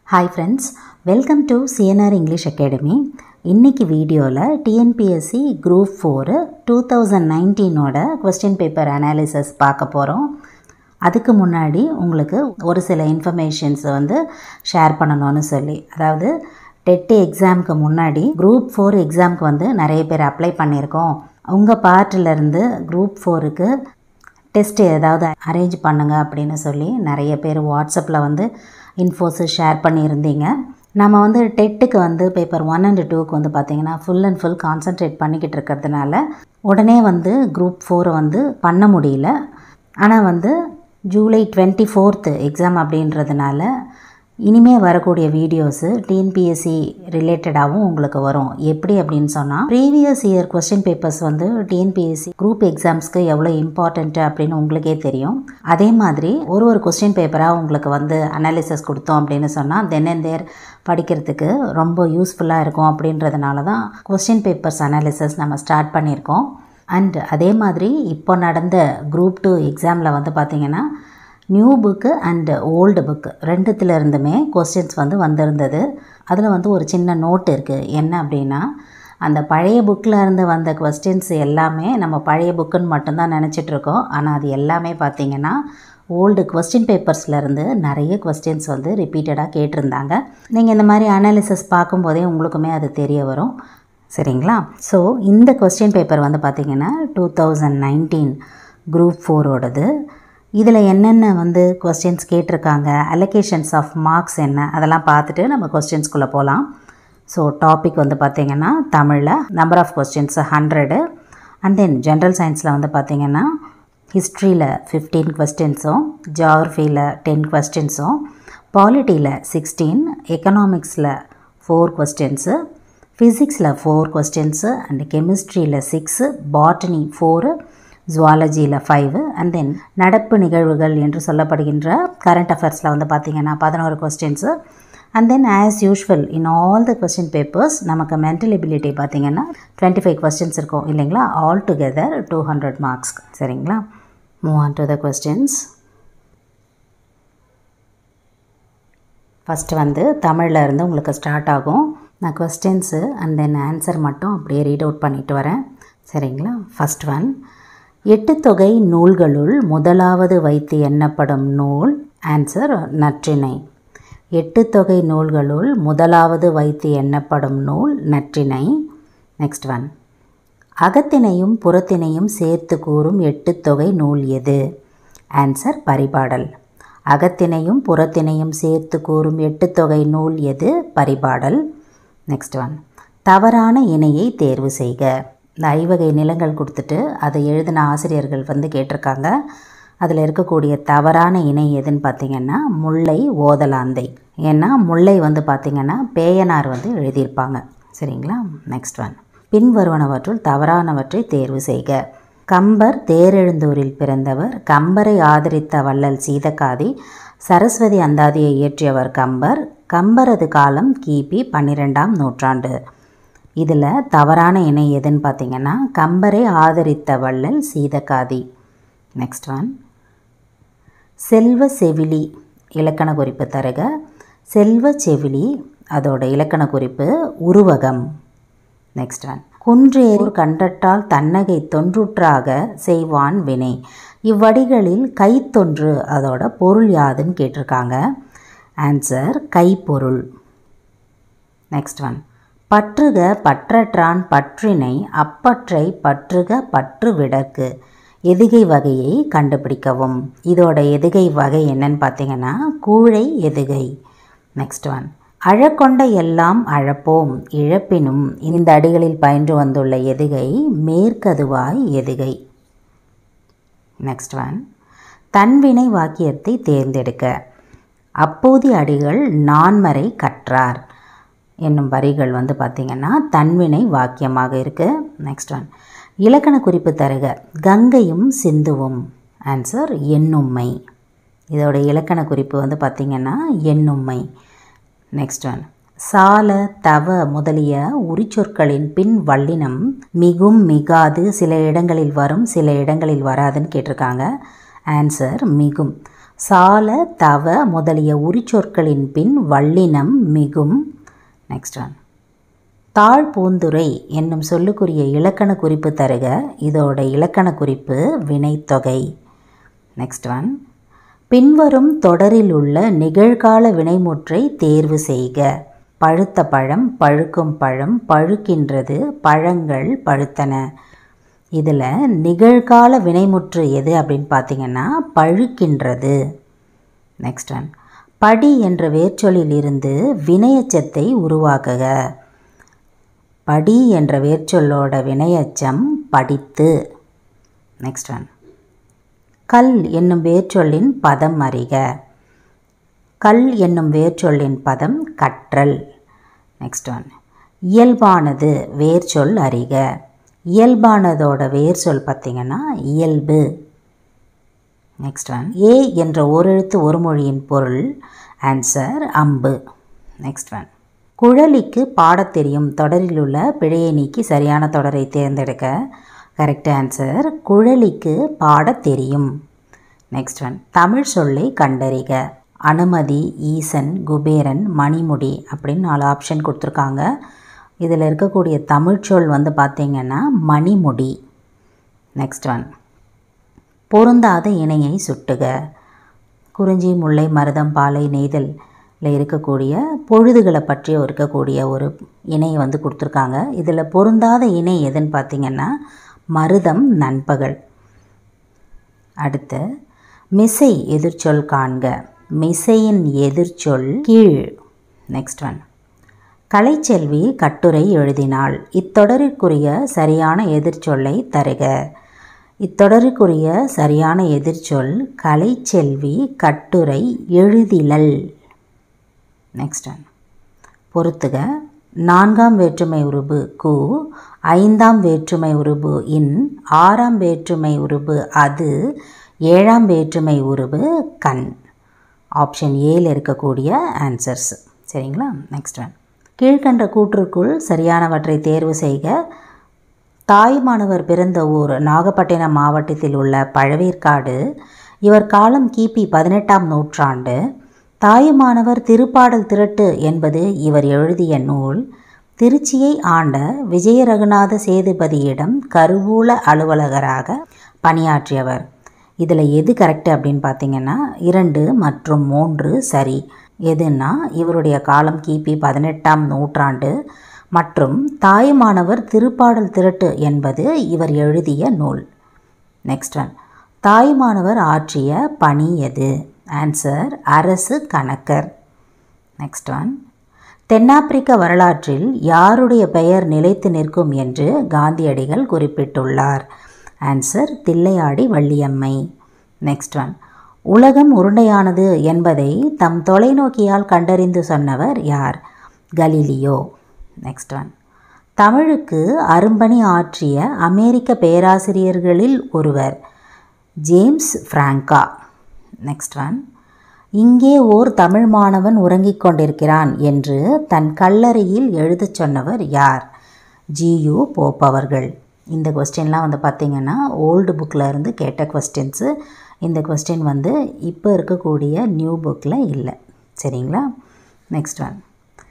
hi friends welcome to CNR English Academy இன்னைக்கு வீடியோவில் TNPSC group four two thousand நைன்டீனோட question paper analysis பார்க்க போகிறோம் அதுக்கு முன்னாடி உங்களுக்கு ஒரு சில இன்ஃபர்மேஷன்ஸ் வந்து ஷேர் பண்ணணும்னு சொல்லி அதாவது டெட்டு எக்ஸாமுக்கு முன்னாடி குரூப் ஃபோர் எக்ஸாமுக்கு வந்து நிறைய பேர் அப்ளை பண்ணியிருக்கோம் உங்கள் பார்ட்டிலேருந்து குரூப் ஃபோருக்கு டெஸ்ட் ஏதாவது அரேஞ்ச் பண்ணுங்க அப்படின்னு சொல்லி நிறைய பேர் வாட்ஸ்அப்பில் வந்து இன்ஃபோஸு ஷேர் பண்ணியிருந்தீங்க நம்ம வந்து டெட்டுக்கு வந்து பேப்பர் ஒன் அண்ட் டூக்கு வந்து பார்த்திங்கன்னா ஃபுல் அண்ட் ஃபுல் கான்சென்ட்ரேட் பண்ணிக்கிட்டு இருக்கிறதுனால உடனே வந்து குரூப் ஃபோரை வந்து பண்ண முடியல ஆனால் வந்து ஜூலை டுவெண்ட்டி ஃபோர்த்து எக்ஸாம் அப்படின்றதுனால இனிமே வரக்கூடிய வீடியோஸு டிஎன்பிஎஸ்சி ரிலேட்டடாகவும் உங்களுக்கு வரும் எப்படி அப்படின்னு சொன்னால் ப்ரீவியஸ் இயர் கொஸ்டின் பேப்பர்ஸ் வந்து டிஎன்பிஎஸ்சி குரூப் எக்ஸாம்ஸ்க்கு எவ்வளோ இம்பார்ட்டண்ட்டு அப்படின்னு உங்களுக்கே தெரியும் அதே மாதிரி ஒரு ஒரு கொஸ்டின் பேப்பராக உங்களுக்கு வந்து அனாலிசிஸ் கொடுத்தோம் அப்படின்னு சொன்னால் தென் அண்ட் தேர் படிக்கிறதுக்கு ரொம்ப யூஸ்ஃபுல்லாக இருக்கும் அப்படின்றதுனால தான் கொஸ்டின் பேப்பர்ஸ் அனாலிசிஸ் நம்ம ஸ்டார்ட் பண்ணியிருக்கோம் அண்ட் அதே மாதிரி இப்போ நடந்த குரூப் டூ எக்ஸாமில் வந்து பார்த்திங்கன்னா new book and old book ரெண்டுத்துல இருந்துமே கொஸ்டின்ஸ் வந்து வந்திருந்தது அதில் வந்து ஒரு சின்ன நோட் இருக்குது என்ன அப்படின்னா அந்த பழைய புக்கில் இருந்து வந்த கொஸ்டின்ஸ் எல்லாமே நம்ம பழைய புக்குன்னு மட்டும்தான் நினச்சிட்ருக்கோம் ஆனால் அது எல்லாமே பார்த்திங்கன்னா ஓல்டு கொஸ்டின் பேப்பர்ஸ்லேருந்து நிறைய கொஸ்டின்ஸ் வந்து ரிப்பீட்டடாக கேட்டிருந்தாங்க நீங்கள் இந்த மாதிரி அனாலிசிஸ் பார்க்கும்போதே உங்களுக்குமே அது தெரிய வரும் சரிங்களா ஸோ இந்த கொஸ்டின் பேப்பர் வந்து பார்த்திங்கன்னா டூ தௌசண்ட் நைன்டீன் குரூப் ஃபோரோடது இதில் என்னென்ன வந்து கொஸ்டின்ஸ் கேட்டிருக்காங்க அலோகேஷன்ஸ் ஆஃப் மார்க்ஸ் என்ன அதெல்லாம் பார்த்துட்டு நம்ம கொஸ்டின்ஸ்குள்ளே போகலாம் ஸோ டாபிக் வந்து பார்த்திங்கன்னா தமிழில் number of questions hundred and then general சயின்ஸில் வந்து பார்த்திங்கன்னா ஹிஸ்ட்ரியில் ஃபிஃப்டீன் கொஸ்டின்ஸும் ஜியாகிரஃபியில் டென் கொஸ்டின்ஸும் பாலிட்டியில் சிக்ஸ்டீன் எக்கனாமிக்ஸில் ஃபோர் கொஸ்டின்ஸு ஃபிசிக்ஸில் ஃபோர் கொஸ்டின்ஸு அண்ட் கெமிஸ்ட்ரியில் சிக்ஸு பாட்டனி ஃபோரு ஜுவாலஜியில் ஃபைவு அண்ட் தென் நடப்பு நிகழ்வுகள் என்று சொல்லப்படுகின்ற கரண்ட் அஃபேர்ஸில் வந்து பார்த்திங்கன்னா பதினோரு questions and then as usual in all the question papers நமக்கு மென்டல் எபிலிட்டி பார்த்திங்கன்னா டுவெண்ட்டி ஃபைவ் கொஸ்டின்ஸ் இருக்கும் இல்லைங்களா altogether two hundred marks சரிங்களா move on to the questions first வந்து தமிழில் இருந்து உங்களுக்கு ஸ்டார்ட் ஆகும் நான் கொஸ்டின்ஸு அண்ட் தென் ஆன்சர் மட்டும் அப்படியே ரீட் அவுட் பண்ணிட்டு வரேன் சரிங்களா ஃபஸ்ட் ஒன் எட்டு தொகை நூல்களுள் முதலாவது வைத்து எண்ணப்படும் நூல் ஆன்சர் நற்றிணை எட்டு தொகை நூல்களுள் முதலாவது வைத்து எண்ணப்படும் நூல் நற்றிணை நெக்ஸ்ட் ஒன் அகத்தினையும் புறத்தினையும் சேர்த்து கூறும் எட்டு தொகை நூல் எது ஆன்சர் பரிபாடல் அகத்தினையும் புறத்தினையும் சேர்த்து கூறும் எட்டு தொகை நூல் எது பரிபாடல் நெக்ஸ்ட் ஒன் தவறான இணையை தேர்வு செய்க இந்த ஐவகை நிலங்கள் கொடுத்துட்டு அதை எழுதின ஆசிரியர்கள் வந்து கேட்டிருக்காங்க அதில் இருக்கக்கூடிய தவறான இணை எதுன்னு பார்த்திங்கன்னா முல்லை ஓதலாந்தை ஏன்னா முல்லை வந்து பார்த்திங்கன்னா பேயனார் வந்து எழுதியிருப்பாங்க சரிங்களா நெக்ஸ்ட் ஒன் பின்வருவனவற்றுள் தவறானவற்றை தேர்வு செய்க கம்பர் தேரெழுந்தூரில் பிறந்தவர் கம்பரை ஆதரித்த வள்ளல் சீதக்காதி சரஸ்வதி அந்தாதியை இயற்றியவர் கம்பர் கம்பரது காலம் கிபி பன்னிரெண்டாம் நூற்றாண்டு இதில் தவறான இணை எதுன்னு பார்த்தீங்கன்னா கம்பரை ஆதரித்த வள்ளல் சீதக்காதி நெக்ஸ்ட் ஒன் செல்வ செவிலி இலக்கண குறிப்பு தருக செல்வ செவிலி அதோட இலக்கண குறிப்பு உருவகம் நெக்ஸ்ட் ஒன் குன்றேறு கண்டட்டால் தன்னகை தொன்றுற்றாக செய்வான் வினை இவ்வடிகளில் கைத்தொன்று அதோட பொருள் யாதுன்னு கேட்டிருக்காங்க ஆன்சர் கைப்பொருள் நெக்ஸ்ட் ஒன் பற்றுக பற்றற்றான் பற்றினை அப்பற்றை பற்றுக பற்று விடக்கு எதுகை வகையை கண்டுபிடிக்கவும் இதோட எதுகை வகை என்னன்னு பார்த்தீங்கன்னா கூழை எதுகை நெக்ஸ்ட் ஒன் அழக்கொண்ட எல்லாம் அழப்போம் இழப்பினும் இந்த அடிகளில் பயின்று வந்துள்ள எதுகை மேற்கதுவாய் எதுகை நெக்ஸ்ட் ஒன் தன்வினை வாக்கியத்தை தேர்ந்தெடுக்க அப்போதி அடிகள் நான்மறை கற்றார் என்னும் வரிகள் வந்து பார்த்திங்கன்னா தன்வினை வாக்கியமாக இருக்குது நெக்ஸ்ட் ஒன் இலக்கண குறிப்பு தருக கங்கையும் சிந்துவும் ஆன்சர் எண்ணும்மை இதோட இலக்கண குறிப்பு வந்து பார்த்திங்கன்னா எண்ணும்மை நெக்ஸ்ட் ஒன் சால தவ முதலிய உரிச்சொற்களின் பின் வல்லினம் மிகும் மிகாது சில இடங்களில் வரும் சில இடங்களில் வராதுன்னு கேட்டிருக்காங்க ஆன்சர் மிகும் சால தவ முதலிய உரிச்சொற்களின் பின் வல்லினம் மிகும் நெக்ஸ்ட் ஒன் தாழ் பூந்துரை என்னும் சொல்லுக்குரிய இலக்கண குறிப்பு தருக இதோட இலக்கண குறிப்பு வினைத்தொகை நெக்ஸ்ட் ஒன் பின்வரும் தொடரில் உள்ள நிகழ்கால வினைமுற்றை தேர்வு செய்க பழுத்த பழம் பழுக்கும் பழம் பழுக்கின்றது பழங்கள் பழுத்தன இதில் நிகழ்கால வினைமுற்று எது அப்படின்னு பார்த்தீங்கன்னா பழுக்கின்றது நெக்ஸ்ட் ஒன் படி என்ற வேர்ச்சொல்லில் இருந்து வினையச்சத்தை உருவாக்குக படி என்ற வேர்ச்சொல்லோட வினையச்சம் படித்து நெக்ஸ்ட் ஒன் கல் என்னும் வேர்ச்சொல்லின் பதம் அறிக கல் என்னும் வேர்ச்சொல்லின் பதம் கற்றல் நெக்ஸ்ட் ஒன் இயல்பானது வேர்ச்சொல் அறிக இயல்பானதோட வேர்ச்சொல் பார்த்திங்கன்னா இயல்பு நெக்ஸ்ட் ஒன் ஏ என்ற ஓரெழுத்து ஒரு மொழியின் பொருள் ஆன்சர் அம்பு நெக்ஸ்ட் ஒன் குழலிக்கு பாடத் தெரியும் தொடரில் உள்ள பிழையை நீக்கி சரியான தொடரை தேர்ந்தெடுக்க கரெக்ட் ஆன்சர் குழலிக்கு பாடத் தெரியும் நெக்ஸ்ட் ஒன் தமிழ் சொல்லை கண்டறிக அனுமதி ஈசன் குபேரன் மணிமுடி அப்படின்னு நாலு ஆப்ஷன் கொடுத்துருக்காங்க இதில் இருக்கக்கூடிய தமிழ்ச்சொல் வந்து பார்த்திங்கன்னா மணிமுடி நெக்ஸ்ட் ஒன் பொருந்தாத இணையை சுட்டுக குறிஞ்சி முல்லை மருதம் பாலை நெய்தல் இருக்கக்கூடிய பொழுதுகளை பற்றி இருக்கக்கூடிய ஒரு இணை வந்து கொடுத்துருக்காங்க இதில் பொருந்தாத இணை எதுன்னு பார்த்திங்கன்னா மருதம் நண்பகல் அடுத்து மிசை எதிர்ச்சொல் காண்க மிசையின் எதிர்ச்சொல் கீழ் நெக்ஸ்ட் ஒன் கலைச்செல்வி கட்டுரை எழுதினாள் இத்தொடருக்குரிய சரியான எதிர்ச்சொல்லை தருக இத்தொடருக்குரிய சரியான எதிர்ச்சொல் கலைச்செல்வி கட்டுரை எழுதிலல் நெக்ஸ்ட் ஒன் பொறுத்துக நான்காம் வேற்றுமை உருபு கு ஐந்தாம் வேற்றுமை உருபு இன் ஆறாம் வேற்றுமை உருபு அது ஏழாம் வேற்றுமை உருபு கண் ஆப்ஷன் ஏல இருக்கக்கூடிய ஆன்சர்ஸ் சரிங்களா நெக்ஸ்ட் ஒன் கீழ்கண்ட கூற்றுக்குள் சரியானவற்றை தேர்வு செய்க தாய்மானவர் பிறந்த ஊர் நாகப்பட்டினம் மாவட்டத்தில் உள்ள பழவேற்காடு இவர் காலம் கிபி பதினெட்டாம் நூற்றாண்டு தாயுமானவர் திருப்பாடல் திரட்டு என்பது இவர் எழுதிய நூல் திருச்சியை ஆண்ட விஜய ரகுநாத சேதுபதியிடம் கருவூல அலுவலகராக பணியாற்றியவர் இதில் எது கரெக்டு அப்படின்னு பார்த்தீங்கன்னா இரண்டு மற்றும் மூன்று சரி எதுன்னா இவருடைய காலம் கிபி பதினெட்டாம் நூற்றாண்டு மற்றும் தாயுமானவர் திருப்பாடல் திரட்டு என்பது இவர் எழுதிய நூல் நெக்ஸ்ட் ஒன் தாயுமானவர் ஆற்றிய பணி எது ஆன்சர் அரசு கணக்கர் நெக்ஸ்ட் ஒன் தென்னாப்பிரிக்க வரலாற்றில் யாருடைய பெயர் நிலைத்து நிற்கும் என்று காந்தியடிகள் குறிப்பிட்டுள்ளார் answer Thillaiyadi Valliammai next one உலகம் உருண்டையானது என்பதை தம் தொலைநோக்கியால் கண்டறிந்து சொன்னவர் யார் கலீலியோ நெக்ஸ்ட் ஒன் தமிழுக்கு அரும்பணி ஆற்றிய அமெரிக்க பேராசிரியர்களில் ஒருவர் ஜேம்ஸ் ஃப்ராங்கா நெக்ஸ்ட் ஒன் இங்கே ஓர் தமிழ் மாணவன் உறங்கிக் கொண்டிருக்கிறான் என்று தன் கல்லறையில் எழுதச் சொன்னவர் யார் ஜியு போப் அவர்கள் இந்த கொஸ்டின்லாம் வந்து பார்த்திங்கன்னா ஓல்டு புக்கில் இருந்து கேட்ட கொஸ்டின்ஸு இந்த கொஸ்டின் வந்து இப்போ இருக்கக்கூடிய நியூ புக்கில் இல்லை சரிங்களா நெக்ஸ்ட் ஒன்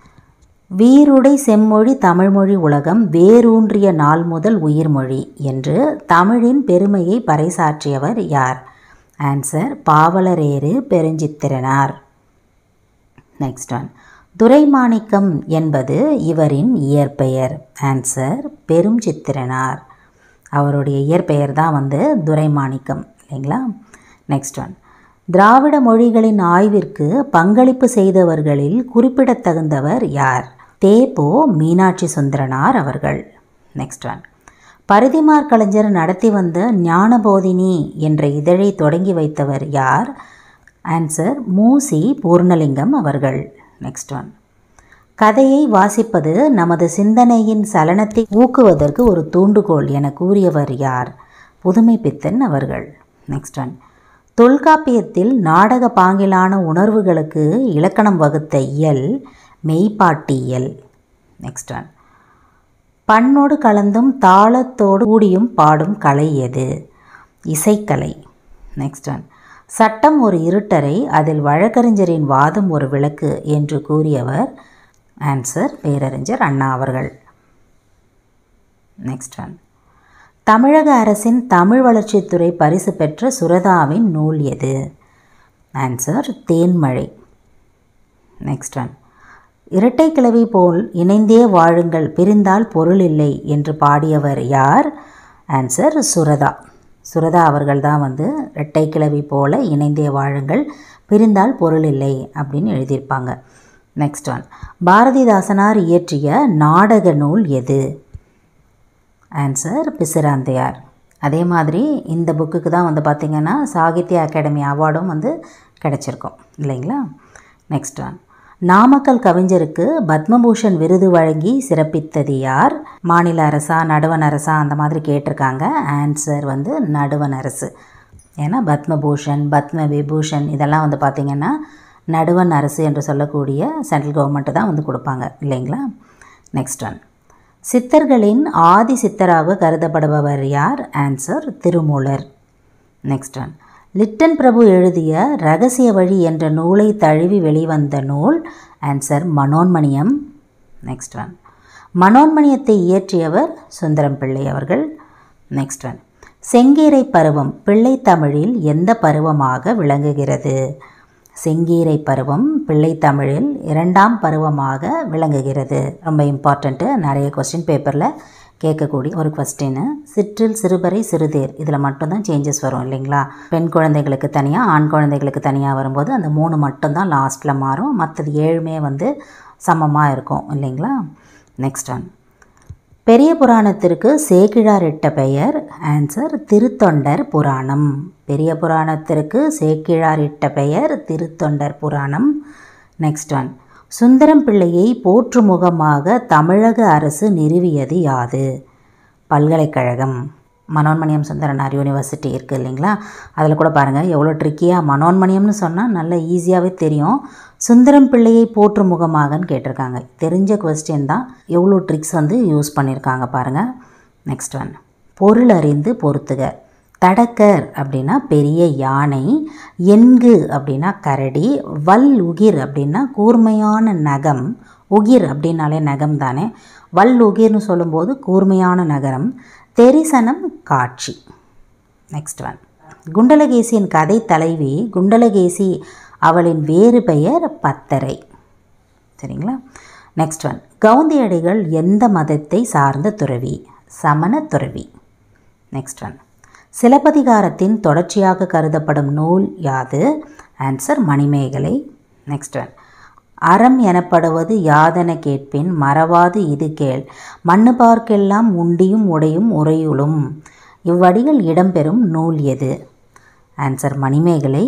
வீருடை செம்மொழி தமிழ்மொழி உலகம் வேரூன்றிய நாள் முதல் உயிர்மொழி என்று தமிழின் பெருமையை பறைசாற்றியவர் யார் answer Pavalareru Perunchithiranar next one Duraimanickam என்பது இவரின் இயற்பெயர் ஆன்சர் பெரும் சித்திரனார் அவருடைய இயற்பெயர் தான் வந்து துரைமாணிக்கம் இல்லைங்களா நெக்ஸ்ட் ஒன் திராவிட மொழிகளின் ஆய்விற்கு பங்களிப்பு செய்தவர்களில் குறிப்பிடத்தகுந்தவர் யார் தேப்போ மீனாட்சி சுந்தரனார் அவர்கள் நெக்ஸ்ட் ஒன் பரிதிமார் கலைஞர் நடத்தி வந்த ஞானபோதினி என்ற இதழை தொடங்கி வைத்தவர் யார் ஆன்சர் மூசி பூர்ணலிங்கம் அவர்கள் நெக்ஸ்ட் ஒன் கதையை வாசிப்பது நமது சிந்தனையின் சலனத்தை ஊக்குவதற்கு ஒரு தூண்டுகோல் என கூறியவர் யார் புதுமை பித்தன் அவர்கள் நெக்ஸ்ட் ஒன் தொல்காப்பியத்தில் நாடக பாங்கிலான உணர்வுகளுக்கு இலக்கணம் வகுத்த இயல் மெய்ப்பாட்டியல் நெக்ஸ்ட் ஒன் பண்ணோடு கலந்தும் தாளத்தோடு கூடியும் பாடும் கலை எது இசைக்கலை நெக்ஸ்ட் ஒன் சட்டம் ஒரு இருட்டறை அதில் வழக்கறிஞரின் வாதம் ஒரு விளக்கு என்று கூறியவர் ஆன்சர் பேரறிஞர் அண்ணா அவர்கள் நெக்ஸ்ட் ஒன் தமிழக அரசின் தமிழ் வளர்ச்சித்துறை பரிசு பெற்ற சுரதாவின் நூல் எது ஆன்சர் தேன்மழை நெக்ஸ்ட் ஒன் இரட்டை கிளவி போல் இணைந்தே வாழுங்கள் பிரிந்தால் பொருள் இல்லை என்று பாடியவர் யார் ஆன்சர் சுரதா சுரதா அவர்கள் தான் வந்து இரட்டை கிளவி போல இணைந்தே வாழுங்கள் பிரிந்தால் பொருள் இல்லை அப்படின்னு எழுதியிருப்பாங்க நெக்ஸ்ட் ஒன் பாரதிதாசனார் இயற்றிய நாடக நூல் எது ஆன்சர் பிசிராந்தையார் அதே மாதிரி இந்த புக்குக்கு தான் வந்து பார்த்திங்கன்னா சாகித்ய அகாடமி அவார்டும் வந்து கிடச்சிருக்கும் இல்லைங்களா நெக்ஸ்ட் ஒன் நாமக்கல் கவிஞருக்கு பத்மபூஷன் விருது வழங்கி சிறப்பித்தது யார் மாநில அரசா நடுவண் அரசா அந்த மாதிரி கேட்டிருக்காங்க ஆன்சர் வந்து நடுவண் அரசு ஏன்னா பத்மபூஷன் பத்ம விபூஷன் இதெல்லாம் வந்து பார்த்திங்கன்னா நடுவண் அரசு என்று சொல்லக்கூடிய சென்ட்ரல் கவர்மெண்ட்டு தான் வந்து கொடுப்பாங்க இல்லைங்களா நெக்ஸ்ட் ஒன் சித்தர்களின் ஆதி சித்தராக கருதப்படுபவர் யார் answer Thirumoolar next one Lytton பிரபு எழுதிய ரகசிய வழி என்ற நூலை தழுவி வெளிவந்த நூல் ஆன்சர் மனோன்மணியம் நெக்ஸ்ட் ஒன் மனோன்மணியத்தை இயற்றியவர் சுந்தரம் பிள்ளை அவர்கள் நெக்ஸ்ட் ஒன் செங்கீரை பருவம் பிள்ளை தமிழில் எந்த பருவமாக விளங்குகிறது செங்கீரை பருவம் பிள்ளை தமிழில் இரண்டாம் பருவமாக விளங்குகிறது ரொம்ப இம்பார்ட்டண்ட்டு நிறைய கொஸ்டின் பேப்பரில் கேட்கக்கூடிய ஒரு கொஸ்டின் சிற்றில் சிறுபறை சிறுதேர் இதில் மட்டும்தான் சேஞ்சஸ் வரும் இல்லைங்களா பெண் குழந்தைகளுக்கு தனியாக ஆண் குழந்தைகளுக்கு தனியாக வரும்போது அந்த மூணு மட்டும்தான் லாஸ்ட்டில் மாறும் மற்றது ஏழுமே வந்து சமமாக இருக்கும் இல்லைங்களா நெக்ஸ்ட் ஒன் பெரிய புராணத்திற்கு சேக்கிழார் இட்ட பெயர் ஆன்சர் திருத்தொண்டர் புராணம் பெரிய புராணத்திற்கு சேக்கிழார் இட்ட பெயர் திருத்தொண்டர் புராணம் நெக்ஸ்ட் ஒன் சுந்தரம் பிள்ளையை போற்றுமுகமாக தமிழக அரசு நிறுவியது யாது பல்கலைக்கழகம் மனோன்மணியம் சுந்தரனார் யூனிவர்சிட்டி இருக்குது இல்லைங்களா அதில் கூட பாருங்கள் எவ்வளோ ட்ரிக்கியாக மனோன்மணியம்னு சொன்னால் நல்ல ஈஸியாகவே தெரியும் சுந்தரம் பிள்ளையை போற்று முகமாகன்னு கேட்டிருக்காங்க தெரிஞ்ச கொஸ்டின் தான் எவ்வளோ ட்ரிக்ஸ் வந்து யூஸ் பண்ணியிருக்காங்க பாருங்கள் நெக்ஸ்ட் ஒன் பொருள் அறிந்து பொறுத்துக தடக்கர் அப்படின்னா பெரிய யானை எண்கு அப்படின்னா கரடி வல் உகிர் அப்படின்னா கூர்மையான நகம் உகிர் அப்படின்னாலே நகம் தானே வல் உகிர்னு சொல்லும்போது கூர்மையான நகரம் தெரிசனம் காட்சி நெக்ஸ்ட் ஒன் குண்டலகேசியின் கதை தலைவி குண்டலகேசி அவளின் வேறு பெயர் பத்தரை சரிங்களா நெக்ஸ்ட் ஒன் கவுந்தியடிகள் எந்த மதத்தை சார்ந்த துறவி சமண துறவி நெக்ஸ்ட் ஒன் சிலப்பதிகாரத்தின் தொடர்ச்சியாக கருதப்படும் நூல் யாது ஆன்சர் மணிமேகலை நெக்ஸ்ட் ஒன் அறம் எனப்படுவது யாதென கேட்பின் மறவாது இது கேள் மண்ணு பார்க்கெல்லாம் உண்டியும் உடையும் உரையுளும் இவ்வடிகள் இடம்பெறும் நூல் எது ஆன்சர் மணிமேகலை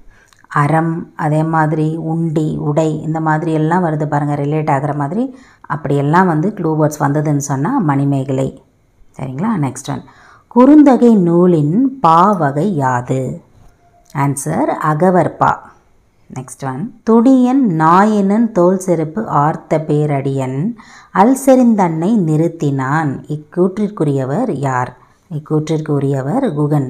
அறம் அதே மாதிரி உண்டி உடை இந்த மாதிரி எல்லாம் வருது பாருங்கள் ரிலேட் ஆகிற மாதிரி அப்படியெல்லாம் வந்து க்ளூ வேர்ட்ஸ் வந்ததுன்னு சொன்னால் மணிமேகலை சரிங்களா நெக்ஸ்ட் ஒன் குறுந்தகை நூலின் பா வகை யாது ஆன்சர் அகவற்பா நெக்ஸ்ட் ஒன் துடியன் நாயினன் தோல் செருப்பு ஆர்த்த பேரடியன் அல்செறிந்தன்னை நிறுத்தினான் இக்கூற்றிற்குரியவர் யார் இக்கூற்றிற்குரியவர் குகன்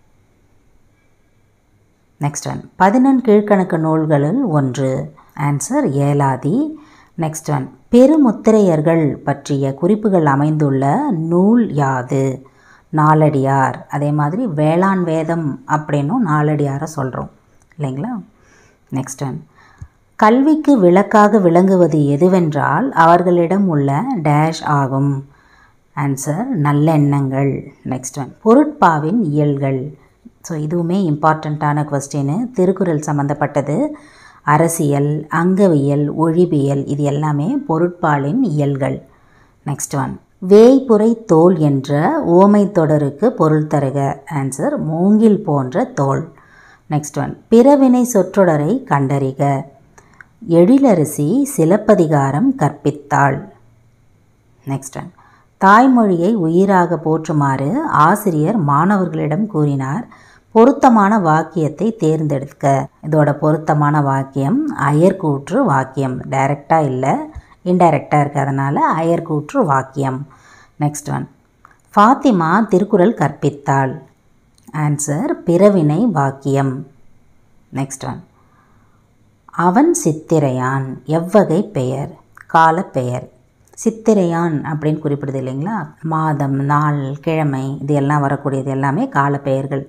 நெக்ஸ்ட் ஒன் பதினெண் கீழ்கணக்கு நூல்களுள் ஒன்று ஆன்சர் ஏலாதி நெக்ஸ்ட் ஒன் பெருமுத்திரையர்கள் பற்றிய குறிப்புகள் அமைந்துள்ள நூல் யாது நாலடியார் அதே மாதிரி வேளாண் வேதம் அப்படின்னும் நாலடியாரை சொல்கிறோம் இல்லைங்களா நெக்ஸ்ட் ஒன் கல்விக்கு விளக்காக விளங்குவது எதுவென்றால் அவர்களிடம் உள்ள டேஷ் ஆகும் ஆன்சர் நல்லெண்ணங்கள் நெக்ஸ்ட் ஒன் பொருட்பாவின் இயல்கள் ஸோ இதுவுமே இம்பார்ட்டண்ட்டான கொஸ்டின் திருக்குறள் சம்மந்தப்பட்டது அரசியல் அங்கவியல் ஒழிபியல் இது எல்லாமே பொருட்பாலின் இயல்கள் நெக்ஸ்ட் ஒன் வேய்புரை தோல் என்ற ஓமை தொடருக்கு பொருள் தருக ஆன்சர் மூங்கில் போன்ற தோல் நெக்ஸ்ட் ஒன் பிறவினை சொற்றொடரை கண்டறிக எழிலரசி சிலப்பதிகாரம் கற்பித்தாள் நெக்ஸ்ட் ஒன் தாய்மொழியை உயிராக போற்றுமாறு ஆசிரியர் மாணவர்களிடம் கூறினார் பொருத்தமான வாக்கியத்தை தேர்ந்தெடுக்க இதோட பொருத்தமான வாக்கியம் அயர்கூற்று வாக்கியம் டைரக்டாக இல்லை இன்டைரக்டாக இருக்குது அதனால் அயர்கூற்று வாக்கியம் நெக்ஸ்ட் ஒன் ஃபாத்திமா திருக்குறள் கற்பித்தாள் ஆன்சர் பிறவினை வாக்கியம் நெக்ஸ்ட் ஒன் அவன் சித்திரையான் எவ்வகை பெயர் காலப்பெயர் சித்திரையான் அப்படின்னு குறிப்பிடுது இல்லைங்களா மாதம் நாள் கிழமை இது எல்லாம் வரக்கூடியது எல்லாமே காலப்பெயர்கள்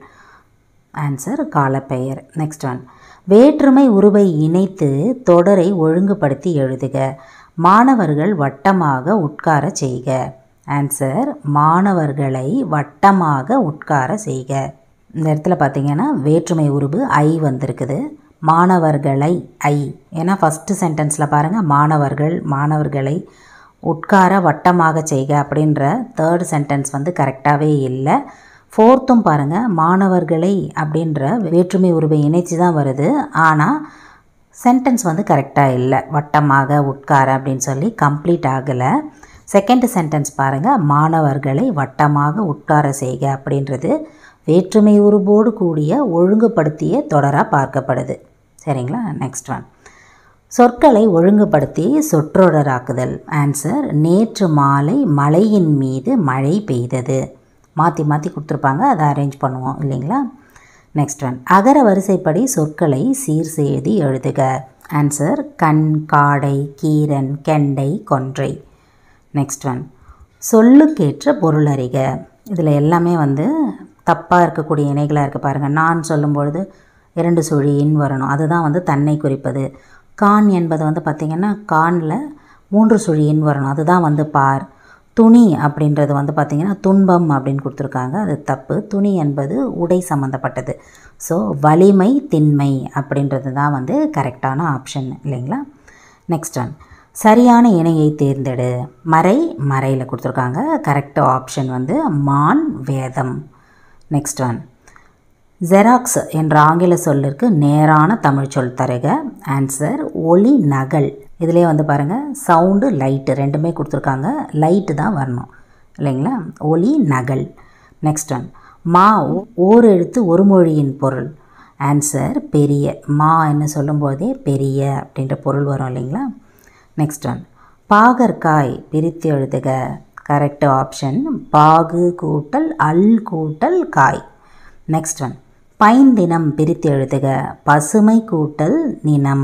ஆன்சர் காலப்பெயர் நெக்ஸ்ட் ஒன் வேற்றுமை உருவை இணைத்து தொடரை ஒழுங்குபடுத்தி எழுதுக மாணவர்கள் வட்டமாக உட்கார செய்க ஆன்சர் மாணவர்களை வட்டமாக உட்கார செய்க இந்த இடத்துல பார்த்தீங்கன்னா வேற்றுமை உருவு ஐ வந்திருக்குது மாணவர்களை ஐ ஏன்னா ஃபஸ்ட்டு சென்டென்ஸில் பாருங்கள் மாணவர்கள் மாணவர்களை உட்கார வட்டமாக செய்க அப்படின்ற தேர்ட் சென்டென்ஸ் வந்து கரெக்டாகவே இல்லை ஃபோர்த்தும் பாருங்கள் மாணவர்களை அப்படின்ற வேற்றுமை உருவை இணைச்சி தான் வருது ஆனால் சென்டென்ஸ் வந்து கரெக்டாக இல்லை வட்டமாக உட்கார அப்படின்னு சொல்லி கம்ப்ளீட் ஆகலை செகண்ட் சென்டென்ஸ் பாருங்கள் மாணவர்களை வட்டமாக உட்கார செய்க அப்படின்றது வேற்றுமை உருவோடு கூடிய ஒழுங்குபடுத்திய தொடராக பார்க்கப்படுது சரிங்களா நெக்ஸ்ட் ஒன் சொற்களை ஒழுங்குபடுத்தி சொற்றொடராக்குதல் ஆன்சர் நேற்று மாலை மலையின் மீது மழை பெய்தது மாற்றி மாற்றி கொடுத்துருப்பாங்க அதை அரேஞ்ச் பண்ணுவோம் இல்லைங்களா நெக்ஸ்ட் ஒன் அகர வரிசைப்படி சொற்களை சீர் செய்தி எழுதுக ஆன்சர் கண் காடை கீரன் கெண்டை கொன்றை நெக்ஸ்ட் ஒன் சொல்லுக்கேற்ற பொருளறிக இதில் எல்லாமே வந்து தப்பாக இருக்கக்கூடிய இணைகளாக இருக்குது பாருங்கள் நான் சொல்லும்பொழுது இரண்டு சுழி இன் வரணும் அதுதான் வந்து தன்னை குறிப்பது கான் என்பது வந்து பார்த்திங்கன்னா கானில் மூன்று சுழி இன் வரணும் அதுதான் வந்து பார் துணி அப்படின்றது வந்து பார்த்திங்கன்னா துன்பம் அப்படின்னு கொடுத்துருக்காங்க அது தப்பு துணி என்பது உடை சம்மந்தப்பட்டது ஸோ வலிமை திண்மை அப்படின்றது தான் வந்து கரெக்டான ஆப்ஷன் இல்லைங்களா நெக்ஸ்ட் ஒன் சரியான இணையை தேர்ந்தெடு மறை மறையில் கொடுத்துருக்காங்க கரெக்ட் ஆப்ஷன் வந்து மான் வேதம் நெக்ஸ்ட் ஒன் ஜெராக்ஸ் என்ற ஆங்கில சொல்லிற்கு நேரான தமிழ் சொல் தருக ஆன்சர் ஒளி நகல் இதிலே வந்து பாருங்கள் சவுண்டு லைட்டு ரெண்டுமே கொடுத்துருக்காங்க லைட்டு தான் வரணும் இல்லைங்களா ஒளி நகல் நெக்ஸ்ட் ஒன் மா ஓர் எழுத்து ஒரு மொழியின் பொருள் ஆன்சர் பெரிய மா என்ன சொல்லும்போதே பெரிய அப்படின்ற பொருள் வரும் இல்லைங்களா நெக்ஸ்ட் ஒன் பாகற்காய் பிரித்து எழுதுக கரெக்ட் ஆப்ஷன் பாகு கூட்டல் அல் கூட்டல் காய் நெக்ஸ்ட் ஒன் பைந்தினம் பிரித்து எழுதுக பசுமை கூட்டல் நினம்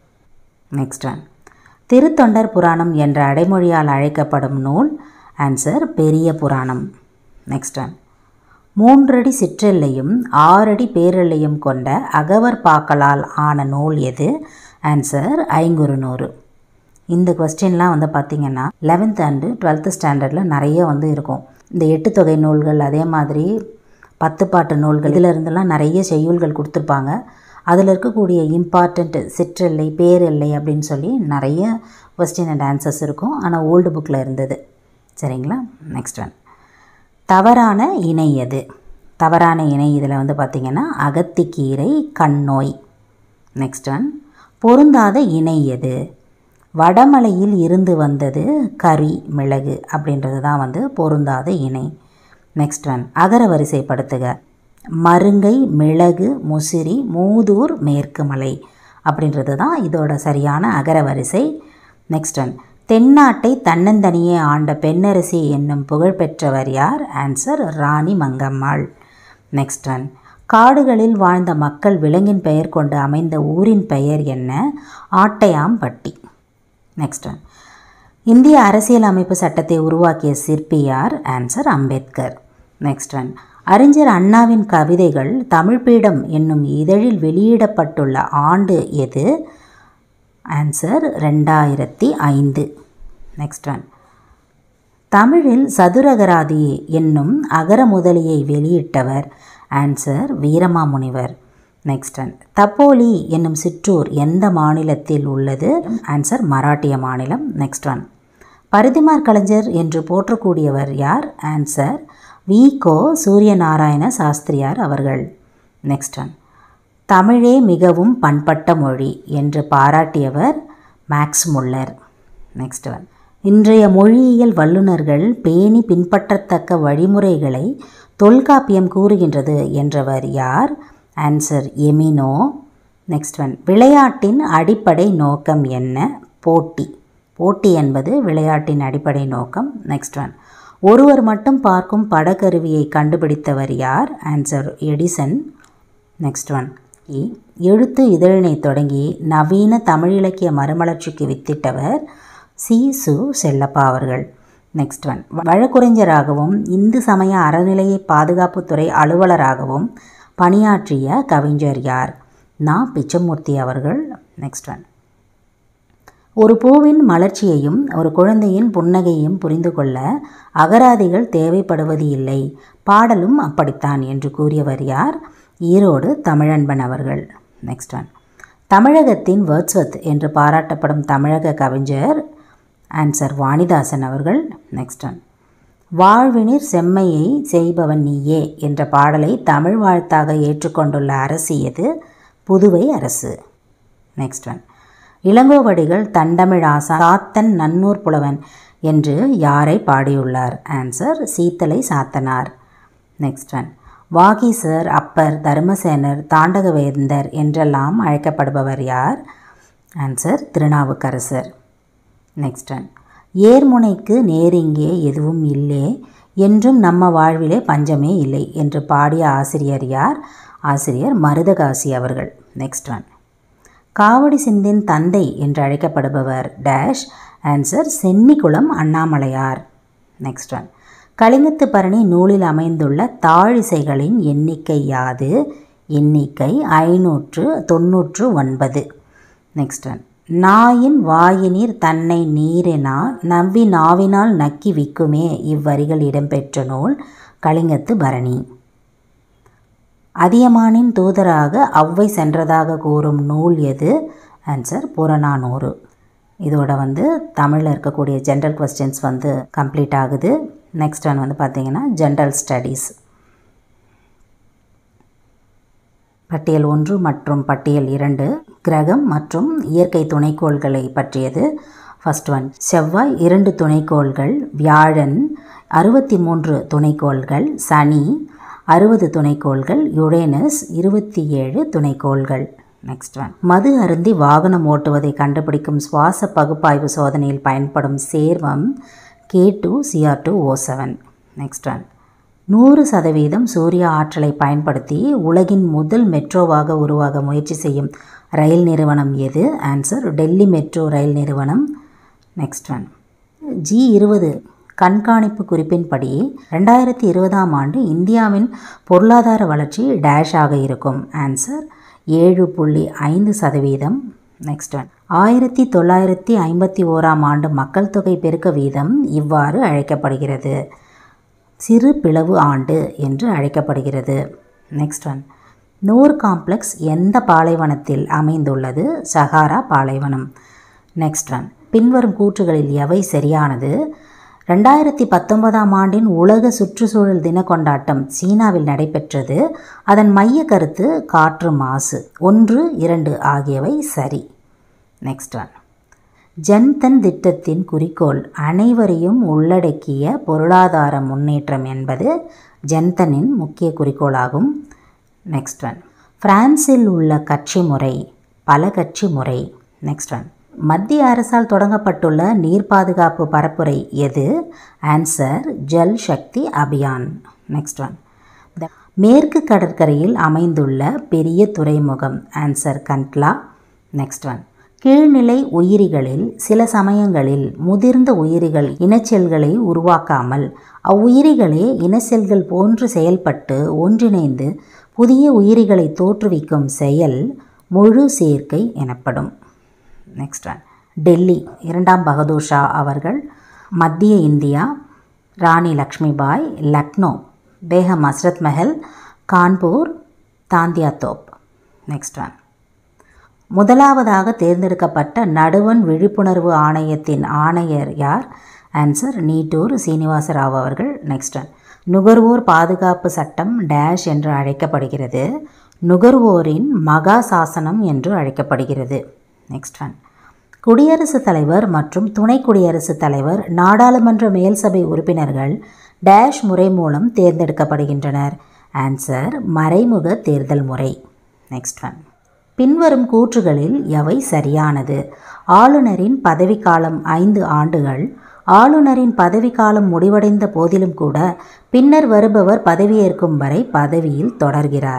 நெக்ஸ்ட் ஒன் திருத்தொண்டர் புராணம் என்ற அடைமொழியால் அழைக்கப்படும் நூல் ஆன்சர் பெரிய புராணம் நெக்ஸ்ட் ஒன் மூன்றடி சிற்றெல்லையும் ஆறடி பேரெல்லையும் கொண்ட அகவர் பாக்களால் ஆன நூல் எது ஆன்சர் ஐங்குறுநூறு இந்த கொஸ்டின்லாம் வந்து பார்த்திங்கன்னா லெவன்த் அண்டு டுவெல்த்து ஸ்டாண்டர்டில் நிறைய வந்து இருக்கும் இந்த எட்டு தொகை நூல்கள் அதே மாதிரி பத்து பாட்டு நூல்கள் இதில் இருந்தெல்லாம் நிறைய செய்யுள்கள் கொடுத்துருப்பாங்க அதில் இருக்கக்கூடிய இம்பார்ட்டண்ட் சிற்றெல்லை பேரெல்லை அப்படின்னு சொல்லி நிறைய கொஸ்டின் அண்ட் ஆன்சர்ஸ் இருக்கும் ஆனால் ஓல்டு புக்கில் இருந்தது சரிங்களா நெக்ஸ்ட் ஒன் தவறான இணை எது தவறான இணை இதில் வந்து பார்த்திங்கன்னா அகத்திக்கீரை கண்ணோய் நெக்ஸ்ட் ஒன் பொருந்தாத இணை எது வடமலையில் இருந்து வந்தது கறி மிளகு அப்படின்றது தான் வந்து பொருந்தாத இணை நெக்ஸ்ட் ஒன் அகர வரிசைப்படுத்துக மருங்கை மிளகு முசிறி மூதூர் மேற்கு மலை அப்படின்றது தான் இதோட சரியான அகர வரிசை நெக்ஸ்ட் ஒன் தென்னாட்டை தன்னந்தனியே ஆண்ட பெண்ணரசி என்னும் புகழ்பெற்றவர் யார் answer Rani Mangammal next one காடுகளில் வாழ்ந்த மக்கள் விலங்கின் பெயர் கொண்டு அமைந்த ஊரின் பெயர் என்ன ஆட்டையாம்பட்டி நெக்ஸ்ட் ஒன் இந்திய அரசியல் அமைப்பு சட்டத்தை உருவாக்கிய சிற்பி யார் ஆன்சர் அம்பேத்கர் நெக்ஸ்ட் ஒன் அறிஞர் அண்ணாவின் கவிதைகள் தமிழ்பீடம் என்னும் இதழில் வெளியிடப்பட்டுள்ள ஆண்டு எது ஆன்சர் ரெண்டாயிரத்தி ஐந்து நெக்ஸ்ட் ஒன் தமிழில் சதுரகராதி என்னும் அகர முதலியை வெளியிட்டவர் answer Veeramamunivar next one Thappoli என்னும் சிற்றூர் எந்த மாநிலத்தில் உள்ளது ஆன்சர் மராட்டிய மாநிலம் நெக்ஸ்ட் ஒன் பரிதிமார் கலைஞர் என்று போற்றக்கூடியவர் யார் ஆன்சர் வி கோ சூரியநாராயண சாஸ்திரியார் அவர்கள் நெக்ஸ்ட் ஒன் தமிழே மிகவும் பண்பட்ட மொழி என்று பாராட்டியவர் மேக்ஸ் முல்லர் நெக்ஸ்ட் ஒன் இன்றைய மொழியியல் வல்லுநர்கள் பேணி பின்பற்றத்தக்க வழிமுறைகளை தொல்காப்பியம் கூறுகின்றது என்றவர் யார் ஆன்சர் எமினோ நெக்ஸ்ட் ஒன் விளையாட்டின் அடிப்படை நோக்கம் என்ன போட்டி போட்டி என்பது விளையாட்டின் அடிப்படை நோக்கம் நெக்ஸ்ட் ஒன் ஒருவர் மட்டும் பார்க்கும் படக்கருவியை கண்டுபிடித்தவர் யார் ஆன்சர் எடிசன் நெக்ஸ்ட் ஒன் எழுத்து இதழினை தொடங்கி நவீன தமிழ் இலக்கிய மறுமலர்ச்சிக்கு வித்திட்டவர் சி சு செல்லப்பா அவர்கள் நெக்ஸ்ட் ஒன் வழக்குரைஞராகவும் இந்து சமய அறநிலைய பாதுகாப்புத்துறை அலுவலராகவும் பணியாற்றிய கவிஞர் யார் நா பிச்சமூர்த்தி அவர்கள் நெக்ஸ்ட் ஒன் ஒரு பூவின் மலர்ச்சியையும் ஒரு குழந்தையின் புன்னகையும் புரிந்து கொள்ள அகராதிகள் தேவைப்படுவது இல்லை பாடலும் அப்படித்தான் என்று கூறியவர் யார் ஈரோடு தமிழன்பன் அவர்கள் நெக்ஸ்ட் ஒன் தமிழகத்தின் வேர்ட்ஸ்வத் என்று பாராட்டப்படும் தமிழக கவிஞர் ஆன்சர் வாணிதாசன் அவர்கள் நெக்ஸ்ட் ஒன் வாழ்வினிற் செம்மையை செய்பவன் நீயே என்ற பாடலை தமிழ் வாழ்த்தாக ஏற்றுக்கொண்டுள்ள அரசு எது புதுவை அரசு நெக்ஸ்ட் ஒன் இளங்கோவடிகள் தண்டமிழ் ஆசா சாத்தன் நன்னூர் புலவன் என்று யாரை பாடியுள்ளார் answer Seethalai Sathanar next one Vageesar Appar Dharmasenar Thandakavendhar என்றெல்லாம் அழைக்கப்படுபவர் யார் ஆன்சர் திருநாவுக்கரசர் நெக்ஸ்ட் ஒன் ஏர்முனைக்கு நேரிங்கே எதுவும் இல்லை என்றும் நம்ம வாழ்விலே பஞ்சமே இல்லை என்று பாடிய ஆசிரியர் யார் ஆசிரியர் மருதகாசி அவர்கள் நெக்ஸ்ட் ஒன் காவடி சிந்தின் தந்தை என்று அழைக்கப்படுபவர் dash answer Chennikulam Annamalaiyar next one Kalingathu Parani நூலில் அமைந்துள்ள தாழிசைகளின் எண்ணிக்கை யாது எண்ணிக்கை ஐநூற்று தொன்னூற்று ஒன்பது நெக்ஸ்ட் ஒன் நாயின் வாயினீர் தன்னை நீரினா நம்பி நாவினால் நக்கி விக்குமே இவ்வரிகள் இடம்பெற்ற நூல் கலிங்கத்து பரணி அதியமானின் தூதராக அவ்வை சென்றதாக கூறும் நூல் எது ஆன்சர் புறநானூறு இதோட வந்து தமிழில் இருக்கக்கூடிய ஜென்ரல் கொஸ்டின்ஸ் வந்து கம்ப்ளீட் ஆகுது நெக்ஸ்ட் ஒன் வந்து பார்த்தீங்கன்னா ஜென்ரல் ஸ்டடீஸ் பட்டியல் ஒன்று மற்றும் பட்டியல் இரண்டு கிரகம் மற்றும் இயற்கை துணைக்கோள்களை பற்றியது ஃபர்ஸ்ட் ஒன் செவ்வாய் இரண்டு துணைக்கோள்கள் வியாழன் அறுபத்தி மூன்று துணைக்கோள்கள் சனி அறுபது துணைக்கோள்கள் யுரேனஸ் இருபத்தி ஏழு துணைக்கோள்கள் நெக்ஸ்ட் ஒன் மது அருந்தி வாகனம் ஓட்டுவதை கண்டுபிடிக்கும் சுவாச பகுப்பாய்வு சோதனையில் பயன்படும் சேர்மம் K two CR two O seven next one நூறு சதவீதம் சூரிய ஆற்றலை பயன்படுத்தி உலகின் முதல் மெட்ரோவாக உருவாக முயற்சி செய்யும் ரயில் நிறுவனம் எது ஆன்சர் டெல்லி மெட்ரோ ரயில் நிறுவனம் நெக்ஸ்ட் ஒன் ஜி இருபது கண்காணிப்பு குறிப்பின்படி ரெண்டாயிரத்தி இருபதாம் ஆண்டு இந்தியாவின் பொருளாதார வளர்ச்சி டேஷ் ஆக இருக்கும் ஆன்சர் ஏழு புள்ளி ஐந்து சதவீதம் நெக்ஸ்ட் ஒன் ஆயிரத்தி தொள்ளாயிரத்தி ஐம்பத்தி ஓராம் ஆண்டு மக்கள் தொகை பெருக்க வீதம் இவ்வாறு அழைக்கப்படுகிறது சிறு பிளவு ஆண்டு என்று அழைக்கப்படுகிறது நெக்ஸ்ட் ஒன் நூர் காம்ப்ளெக்ஸ் எந்த பாலைவனத்தில் அமைந்துள்ளது சஹாரா பாலைவனம் நெக்ஸ்ட் ஒன் பின்வரும் கூற்றுகளில் எவை சரியானது ரெண்டாயிரத்தி பத்தொன்பதாம் ஆண்டின் உலக சுற்றுச்சூழல் தின கொண்டாட்டம் சீனாவில் நடைபெற்றது அதன் மைய கருத்து காற்று மாசு ஒன்று இரண்டு ஆகியவை சரி நெக்ஸ்ட் ஒன் ஜன்தன் திட்டத்தின் குறிக்கோள் அனைவரையும் உள்ளடக்கிய பொருளாதார முன்னேற்றம் என்பது ஜன்தனின் முக்கிய குறிக்கோளாகும் நெக்ஸ்ட் ஒன் பிரான்சில் உள்ள கட்சி முறை பல கட்சி முறை நெக்ஸ்ட் ஒன் மத்திய அரசால் தொடங்கப்பட்டுள்ள நீர் பாதுகாப்பு பரப்புரை எது answer Jal Shakti Abhiyan next one மேற்கு கடற்கரையில் அமைந்துள்ள பெரிய துறைமுகம் ஆன்சர் கண்ட்லா நெக்ஸ்ட் ஒன் கீழ்நிலை உயிரிகளில் சில சமயங்களில் முதிர்ந்த உயிரிகள் இனச்செல்களை உருவாக்காமல் அவ்வுயிரிகளே இனச்செல்கள் போன்று செயல்பட்டு ஒன்றிணைந்து புதிய உயிரிகளை தோற்றுவிக்கும் செயல் முழு சேர்க்கை எனப்படும் நெக்ஸ்ட் ஒன் டெல்லி இரண்டாம் பகதூர் ஷா அவர்கள் மத்திய India Rani Lakshmibai Lucknow Begum Hazrat Mahal Kanpur Tantia Tope next one முதலாவதாக தேர்ந்தெடுக்கப்பட்ட நடுவன் விழிப்புணர்வு ஆணையத்தின் ஆணையர் யார் ஆன்சர் நீட்டூர் சீனிவாச ராவ் அவர்கள் நெக்ஸ்ட் ஒன் நுகர்வோர் பாதுகாப்பு சட்டம் டேஷ் என்று அழைக்கப்படுகிறது நுகர்வோரின் மகா சாசனம் என்று அழைக்கப்படுகிறது நெக்ஸ்ட் ஒன் குடியரசுத் தலைவர் மற்றும் துணை குடியரசுத் தலைவர் நாடாளுமன்ற மேல்சபை உறுப்பினர்கள் டேஷ் முறை மூலம் தேர்ந்தெடுக்கப்படுகின்றனர் ஆன்சர் மறைமுக தேர்தல் முறை நெக்ஸ்ட் ஒன் பின்வரும் கூற்றுகளில் எவை சரியானது ஆளுநரின் பதவிக்காலம் ஐந்து ஆண்டுகள் ஆளுநரின் பதவிக்காலம் முடிவடைந்த போதிலும் கூட பின்னர் வருபவர் பதவியேற்கும் வரை பதவியில் தொடர்கிறார்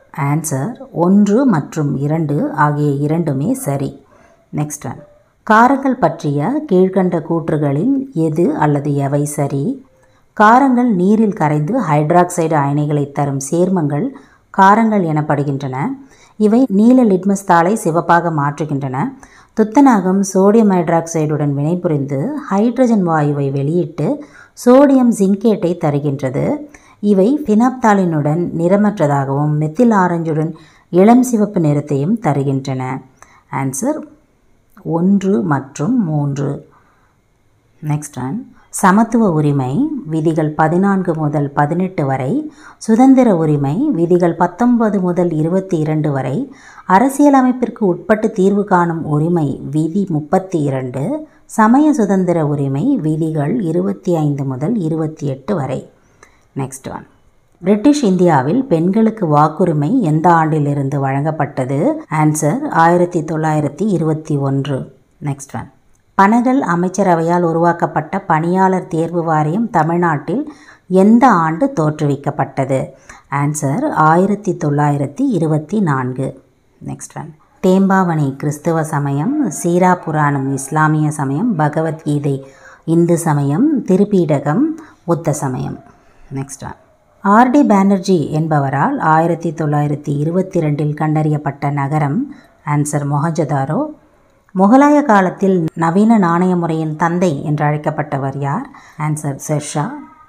ஆன்சர் ஒன்று மற்றும் இரண்டு ஆகிய இரண்டுமே சரி நெக்ஸ்ட் ஒன் காரங்கள் பற்றிய கீழ்கண்ட கூற்றுகளில் எது அல்லது எவை சரி காரங்கள் நீரில் கரைந்து ஹைட்ராக்சைடு அயனிகளை தரும் சேர்மங்கள் காரங்கள் எனப்படுகின்றன இவை நீல லிட்மஸ் தாளை சிவப்பாக மாற்றுகின்றன துத்தநாகம் சோடியம் ஹைட்ராக்சைடுடன் வினைபுரிந்து ஹைட்ரஜன் வாயுவை வெளியிட்டு சோடியம் ஜிங்கேட்டை தருகின்றது இவை பினாப்தாலினுடன் நிறமற்றதாகவும் மெத்தில் ஆரஞ்சுடன் இளம் சிவப்பு நிறத்தையும் தருகின்றன ஆன்சர் ஒன்று மற்றும் மூன்று நெக்ஸ்ட் ஒன் சமத்துவ உரிமை விதிகள் பதினான்கு முதல் பதினெட்டு வரை சுதந்திர உரிமை விதிகள் பத்தொன்பது முதல் இருபத்தி இரண்டு வரை அரசியலமைப்பிற்கு உட்பட்டு தீர்வு காணும் உரிமை விதி முப்பத்தி இரண்டு சமய சுதந்திர உரிமை விதிகள் இருபத்தி ஐந்து முதல் இருபத்தி எட்டு வரை நெக்ஸ்ட் ஒன் பிரிட்டிஷ் இந்தியாவில் பெண்களுக்கு வாக்குரிமை எந்த ஆண்டிலிருந்து வழங்கப்பட்டது ஆன்சர் ஆயிரத்தி தொள்ளாயிரத்தி இருபத்தி ஒன்று நெக்ஸ்ட் ஒன் பனகல் அமைச்சரவையால் உருவாக்கப்பட்ட பணியாளர் தேர்வு வாரியம் தமிழ்நாட்டில் எந்த ஆண்டு தோற்றுவிக்கப்பட்டது ஆன்சர் ஆயிரத்தி தொள்ளாயிரத்தி இருபத்தி நான்கு நெக்ஸ்ட் ஒன் தேம்பாவணி கிறிஸ்துவ சமயம் சீரா புராணம் இஸ்லாமிய சமயம் பகவத்கீதை இந்து சமயம் திருப்பீடகம் புத்த சமயம் நெக்ஸ்ட் ஒன் ஆர்டி பானர்ஜி என்பவரால் ஆயிரத்தி தொள்ளாயிரத்தி இருபத்தி ரெண்டில் கண்டறியப்பட்ட நகரம் ஆன்சர் மொஹஞ்சதாரோ முகலாய காலத்தில் நவீன நாணய முறையின் தந்தை என்று அழைக்கப்பட்டவர் யார் ஆன்சர் ஷெர்ஷா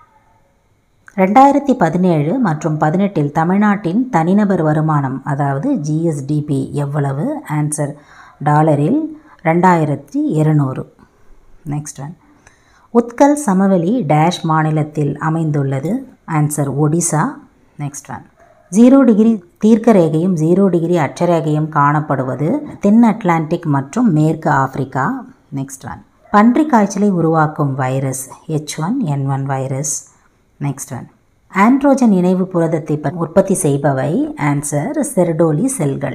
ரெண்டாயிரத்தி பதினேழு மற்றும் பதினெட்டில் தமிழ்நாட்டின் தனிநபர் வருமானம் அதாவது ஜிஎஸ்டிபி எவ்வளவு ஆன்சர் டாலரில் ரெண்டாயிரத்தி இருநூறு நெக்ஸ்ட் ஒன் உத்கல் சமவெளி டேஷ் மாநிலத்தில் அமைந்துள்ளது answer Odisha next one zero degree தீர்க்கரேகையும் ஜீரோ டிகிரி அட்சரேகையும் காணப்படுவது தென் அட்லாண்டிக் மற்றும் மேற்கு ஆப்பிரிக்கா நெக்ஸ்ட் ஒன் பன்றி காய்ச்சலை உருவாக்கும் virus H one N one virus next one androgen இணைவு புரதத்தை ப- உற்பத்தி செய்பவை ஆன்சர் செர்டோலி செல்கள்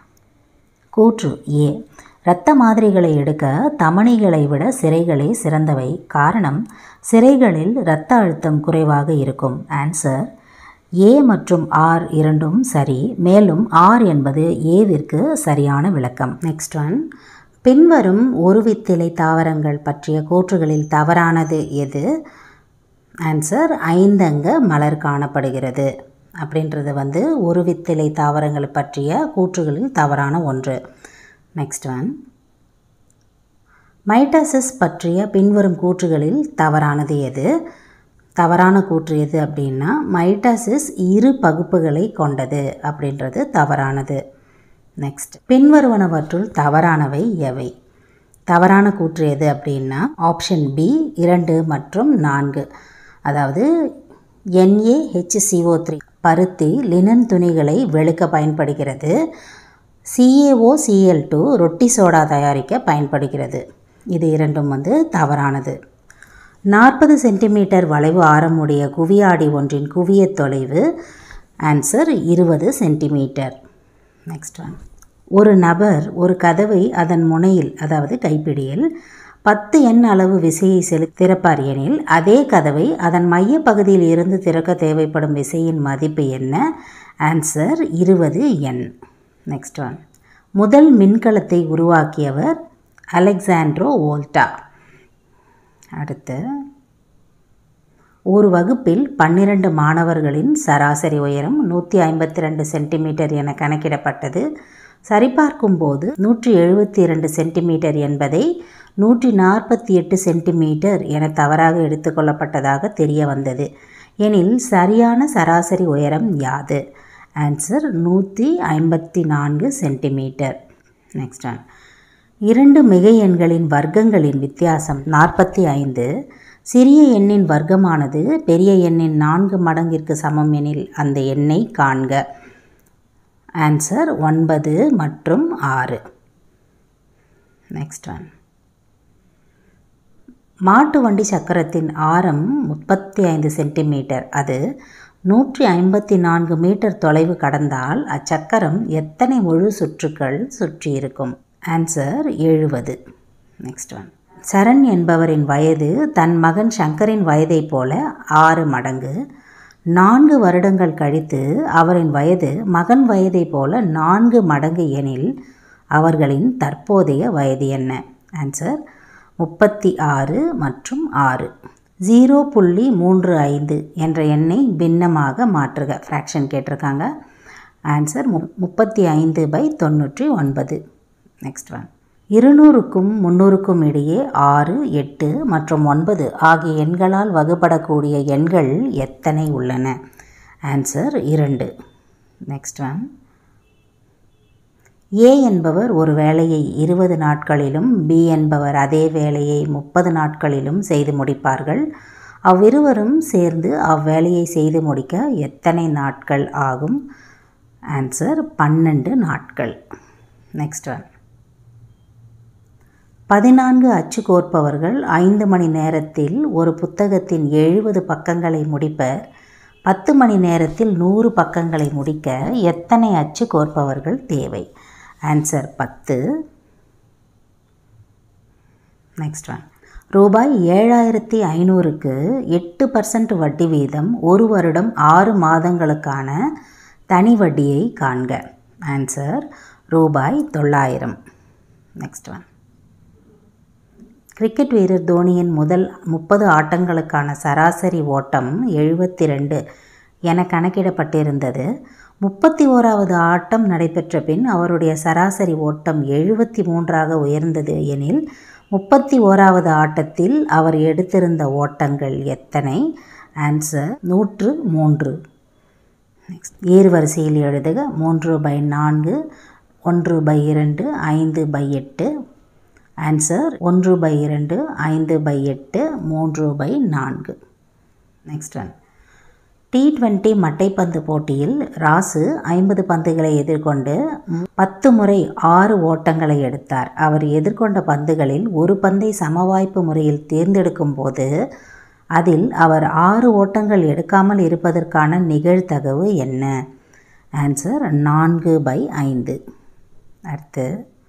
கூற்று ஏ இரத்த மாதிரிகளை எடுக்க தமனிகளை விட சிரைகளே சிறந்தவை காரணம் சிரைகளில் இரத்த அழுத்தம் குறைவாக இருக்கும் ஆன்சர் ஏ மற்றும் ஆர் இரண்டும் சரி மேலும் ஆர் என்பது ஏவிற்கு சரியான விளக்கம் நெக்ஸ்ட் ஒன் பின்வரும் ஒருவித்திலை தாவரங்கள் பற்றிய கூற்றுகளில் தவறானது எது ஆன்சர் ஐந்தங்க மலர் காணப்படுகிறது அப்படின்றது வந்து ஒரு வித்திலை தாவரங்கள் பற்றிய கூற்றுகளில் தவறான ஒன்று நெக்ஸ்ட் ஒன் மைட்டாசிஸ் பற்றிய பின்வரும் கூற்றுகளில் தவறானது எது தவறான கூற்று எது அப்படின்னா மைட்டாசிஸ் இரு பகுப்புகளை கொண்டது அப்படின்றது தவறானது நெக்ஸ்ட் பின்வருவனவற்றுள் தவறானவை எவை தவறான கூற்று எது அப்படின்னா ஆப்ஷன் பி இரண்டு மற்றும் நான்கு அதாவது NaHCO3 த்ரீ பருத்தி லினன் துணிகளை வெளுக்க பயன்படுகிறது சிஏஓ சிஎல் டூ ரொட்டி சோடா தயாரிக்க பயன்படுகிறது இது இரண்டும் வந்து தவறானது நாற்பது சென்டிமீட்டர் வளைவு ஆரமுடைய குவியாடி ஒன்றின் குவியத் தொலைவு ஆன்சர் இருபது சென்டிமீட்டர் நெக்ஸ்ட் ஒன் ஒரு நபர் ஒரு கதவை அதன் முனையில் அதாவது கைப்பிடியில் பத்து எண் அளவு விசையை செலு திறப்பார் எனில் அதே கதவை அதன் மைய பகுதியில் இருந்து திறக்க தேவைப்படும் விசையின் மதிப்பு என்ன ஆன்சர் இருபது எண் நெக்ஸ்ட் ஒன் முதல் மின்கலத்தை உருவாக்கியவர் அலெக்சாண்ட்ரோ வோல்டா அடுத்து ஒரு வகுப்பில் பன்னிரண்டு மாணவர்களின் சராசரி உயரம் நூற்றி ஐம்பத்தி ரெண்டு சென்டிமீட்டர் என கணக்கிடப்பட்டது சரிபார்க்கும்போது நூற்றி எழுபத்தி இரண்டு சென்டிமீட்டர் என்பதை நூற்றி நாற்பத்தி எட்டு சென்டிமீட்டர் என தவறாக எடுத்துக்கொள்ளப்பட்டதாக தெரிய வந்தது எனில் சரியான சராசரி உயரம் யாது ஆன்சர் நூற்றி ஐம்பத்தி நான்கு சென்டிமீட்டர் நெக்ஸ்ட் ஒன் இரண்டு மிகை எண்களின் வர்க்கங்களின் வித்தியாசம் நாற்பத்தி ஐந்து சிறிய எண்ணின் வர்க்கமானது பெரிய எண்ணின் நான்கு மடங்கிற்கு சமம் எனில் அந்த எண்ணை காண்க ஆன்சர் ஒன்பது மற்றும் ஆறு நெக்ஸ்ட் ஒன் மாட்டு வண்டி சக்கரத்தின் ஆரம் முப்பத்தி ஐந்து சென்டிமீட்டர் அது நூற்றி ஐம்பத்தி நான்கு மீட்டர் தொலைவு கடந்தால் அச்சக்கரம் எத்தனை முழு சுற்றுக்கள் சுற்றியிருக்கும் ஆன்சர் எழுபது நெக்ஸ்ட் ஒன் சரண் என்பவரின் வயது தன் மகன் சங்கரின் வயதைப் போல ஆறு மடங்கு நான்கு வருடங்கள் கழித்து அவரின் வயது மகன் வயதைப் போல நான்கு மடங்கு எனில் அவர்களின் தற்போதைய வயது என்ன ஆன்சர் முப்பத்தி ஆறு மற்றும் ஆறு ஜீரோ புள்ளி மூன்று ஐந்து என்ற எண்ணை பின்னமாக மாற்றுக ஃப்ராக்ஷன் கேட்டிருக்காங்க ஆன்சர் மு முப்பத்தி ஐந்து பை தொண்ணூற்றி ஒன்பது நெக்ஸ்ட் ஒன் இருநூறுக்கும் முந்நூறுக்கும் இடையே ஆறு எட்டு மற்றும் ஒன்பது ஆகிய எண்களால் வகுப்படக்கூடிய எண்கள் எத்தனை உள்ளன ஆன்சர் இரண்டு நெக்ஸ்ட் ஒன் ஏ என்பவர் ஒரு வேலையை இருபது நாட்களிலும் பி என்பவர் அதே வேலையை முப்பது நாட்களிலும் செய்து முடிப்பார்கள் அவ்விருவரும் சேர்ந்து அவ்வேலையை செய்து முடிக்க எத்தனை நாட்கள் ஆகும் ஆன்சர் பன்னெண்டு நாட்கள் நெக்ஸ்ட் ஒன் பதினான்கு அச்சு கோர்ப்பவர்கள் ஐந்து மணி நேரத்தில் ஒரு புத்தகத்தின் எழுபது பக்கங்களை முடிப்பர் பத்து மணி நேரத்தில் நூறு பக்கங்களை முடிக்க எத்தனை அச்சு கோர்ப்பவர்கள் தேவை ஆன்சர் பத்து நெக்ஸ்ட் ஒன் ரூபாய் ஏழாயிரத்தி ஐநூறுக்கு எட்டு பர்சன்ட் வட்டி வீதம் ஒரு வருடம் ஆறு மாதங்களுக்கான தனி வட்டியை காண்க ஆன்சர் ரூபாய் தொள்ளாயிரம் நெக்ஸ்ட் ஒன் கிரிக்கெட் வீரர் தோனியின் முதல் முப்பது ஆட்டங்களுக்கான சராசரி ஓட்டம் எழுபத்தி ரெண்டு என கணக்கிடப்பட்டிருந்தது முப்பத்தி ஓராவது ஆட்டம் நடைபெற்ற பின் அவருடைய சராசரி ஓட்டம் எழுபத்தி மூன்றாக உயர்ந்தது எனில் முப்பத்தி ஓராவது ஆட்டத்தில் அவர் எடுத்திருந்த ஓட்டங்கள் எத்தனை ஆன்சர் நூற்று மூன்று நெக்ஸ்ட் ஏறு வரிசையில் எழுதுக மூன்று பை நான்கு ஒன்று பை இரண்டு ஐந்து பை எட்டு ஆன்சர் ஒன்று பை இரண்டு ஐந்து பை எட்டு மூன்று பை நான்கு நெக்ஸ்ட் ஒன் டி டுவெண்ட்டி மட்டைப்பந்து போட்டியில் ராசு ஐம்பது பந்துகளை எதிர்கொண்டு பத்து முறை ஆறு ஓட்டங்களை எடுத்தார் அவர் எதிர்கொண்ட பந்துகளில் ஒரு பந்தை சமவாய்ப்பு முறையில் தேர்ந்தெடுக்கும் போது அதில் அவர் ஆறு ஓட்டங்கள் எடுக்காமல் இருப்பதற்கான நிகழ்தகவு என்ன ஆன்சர் நான்கு பை ஐந்து அடுத்து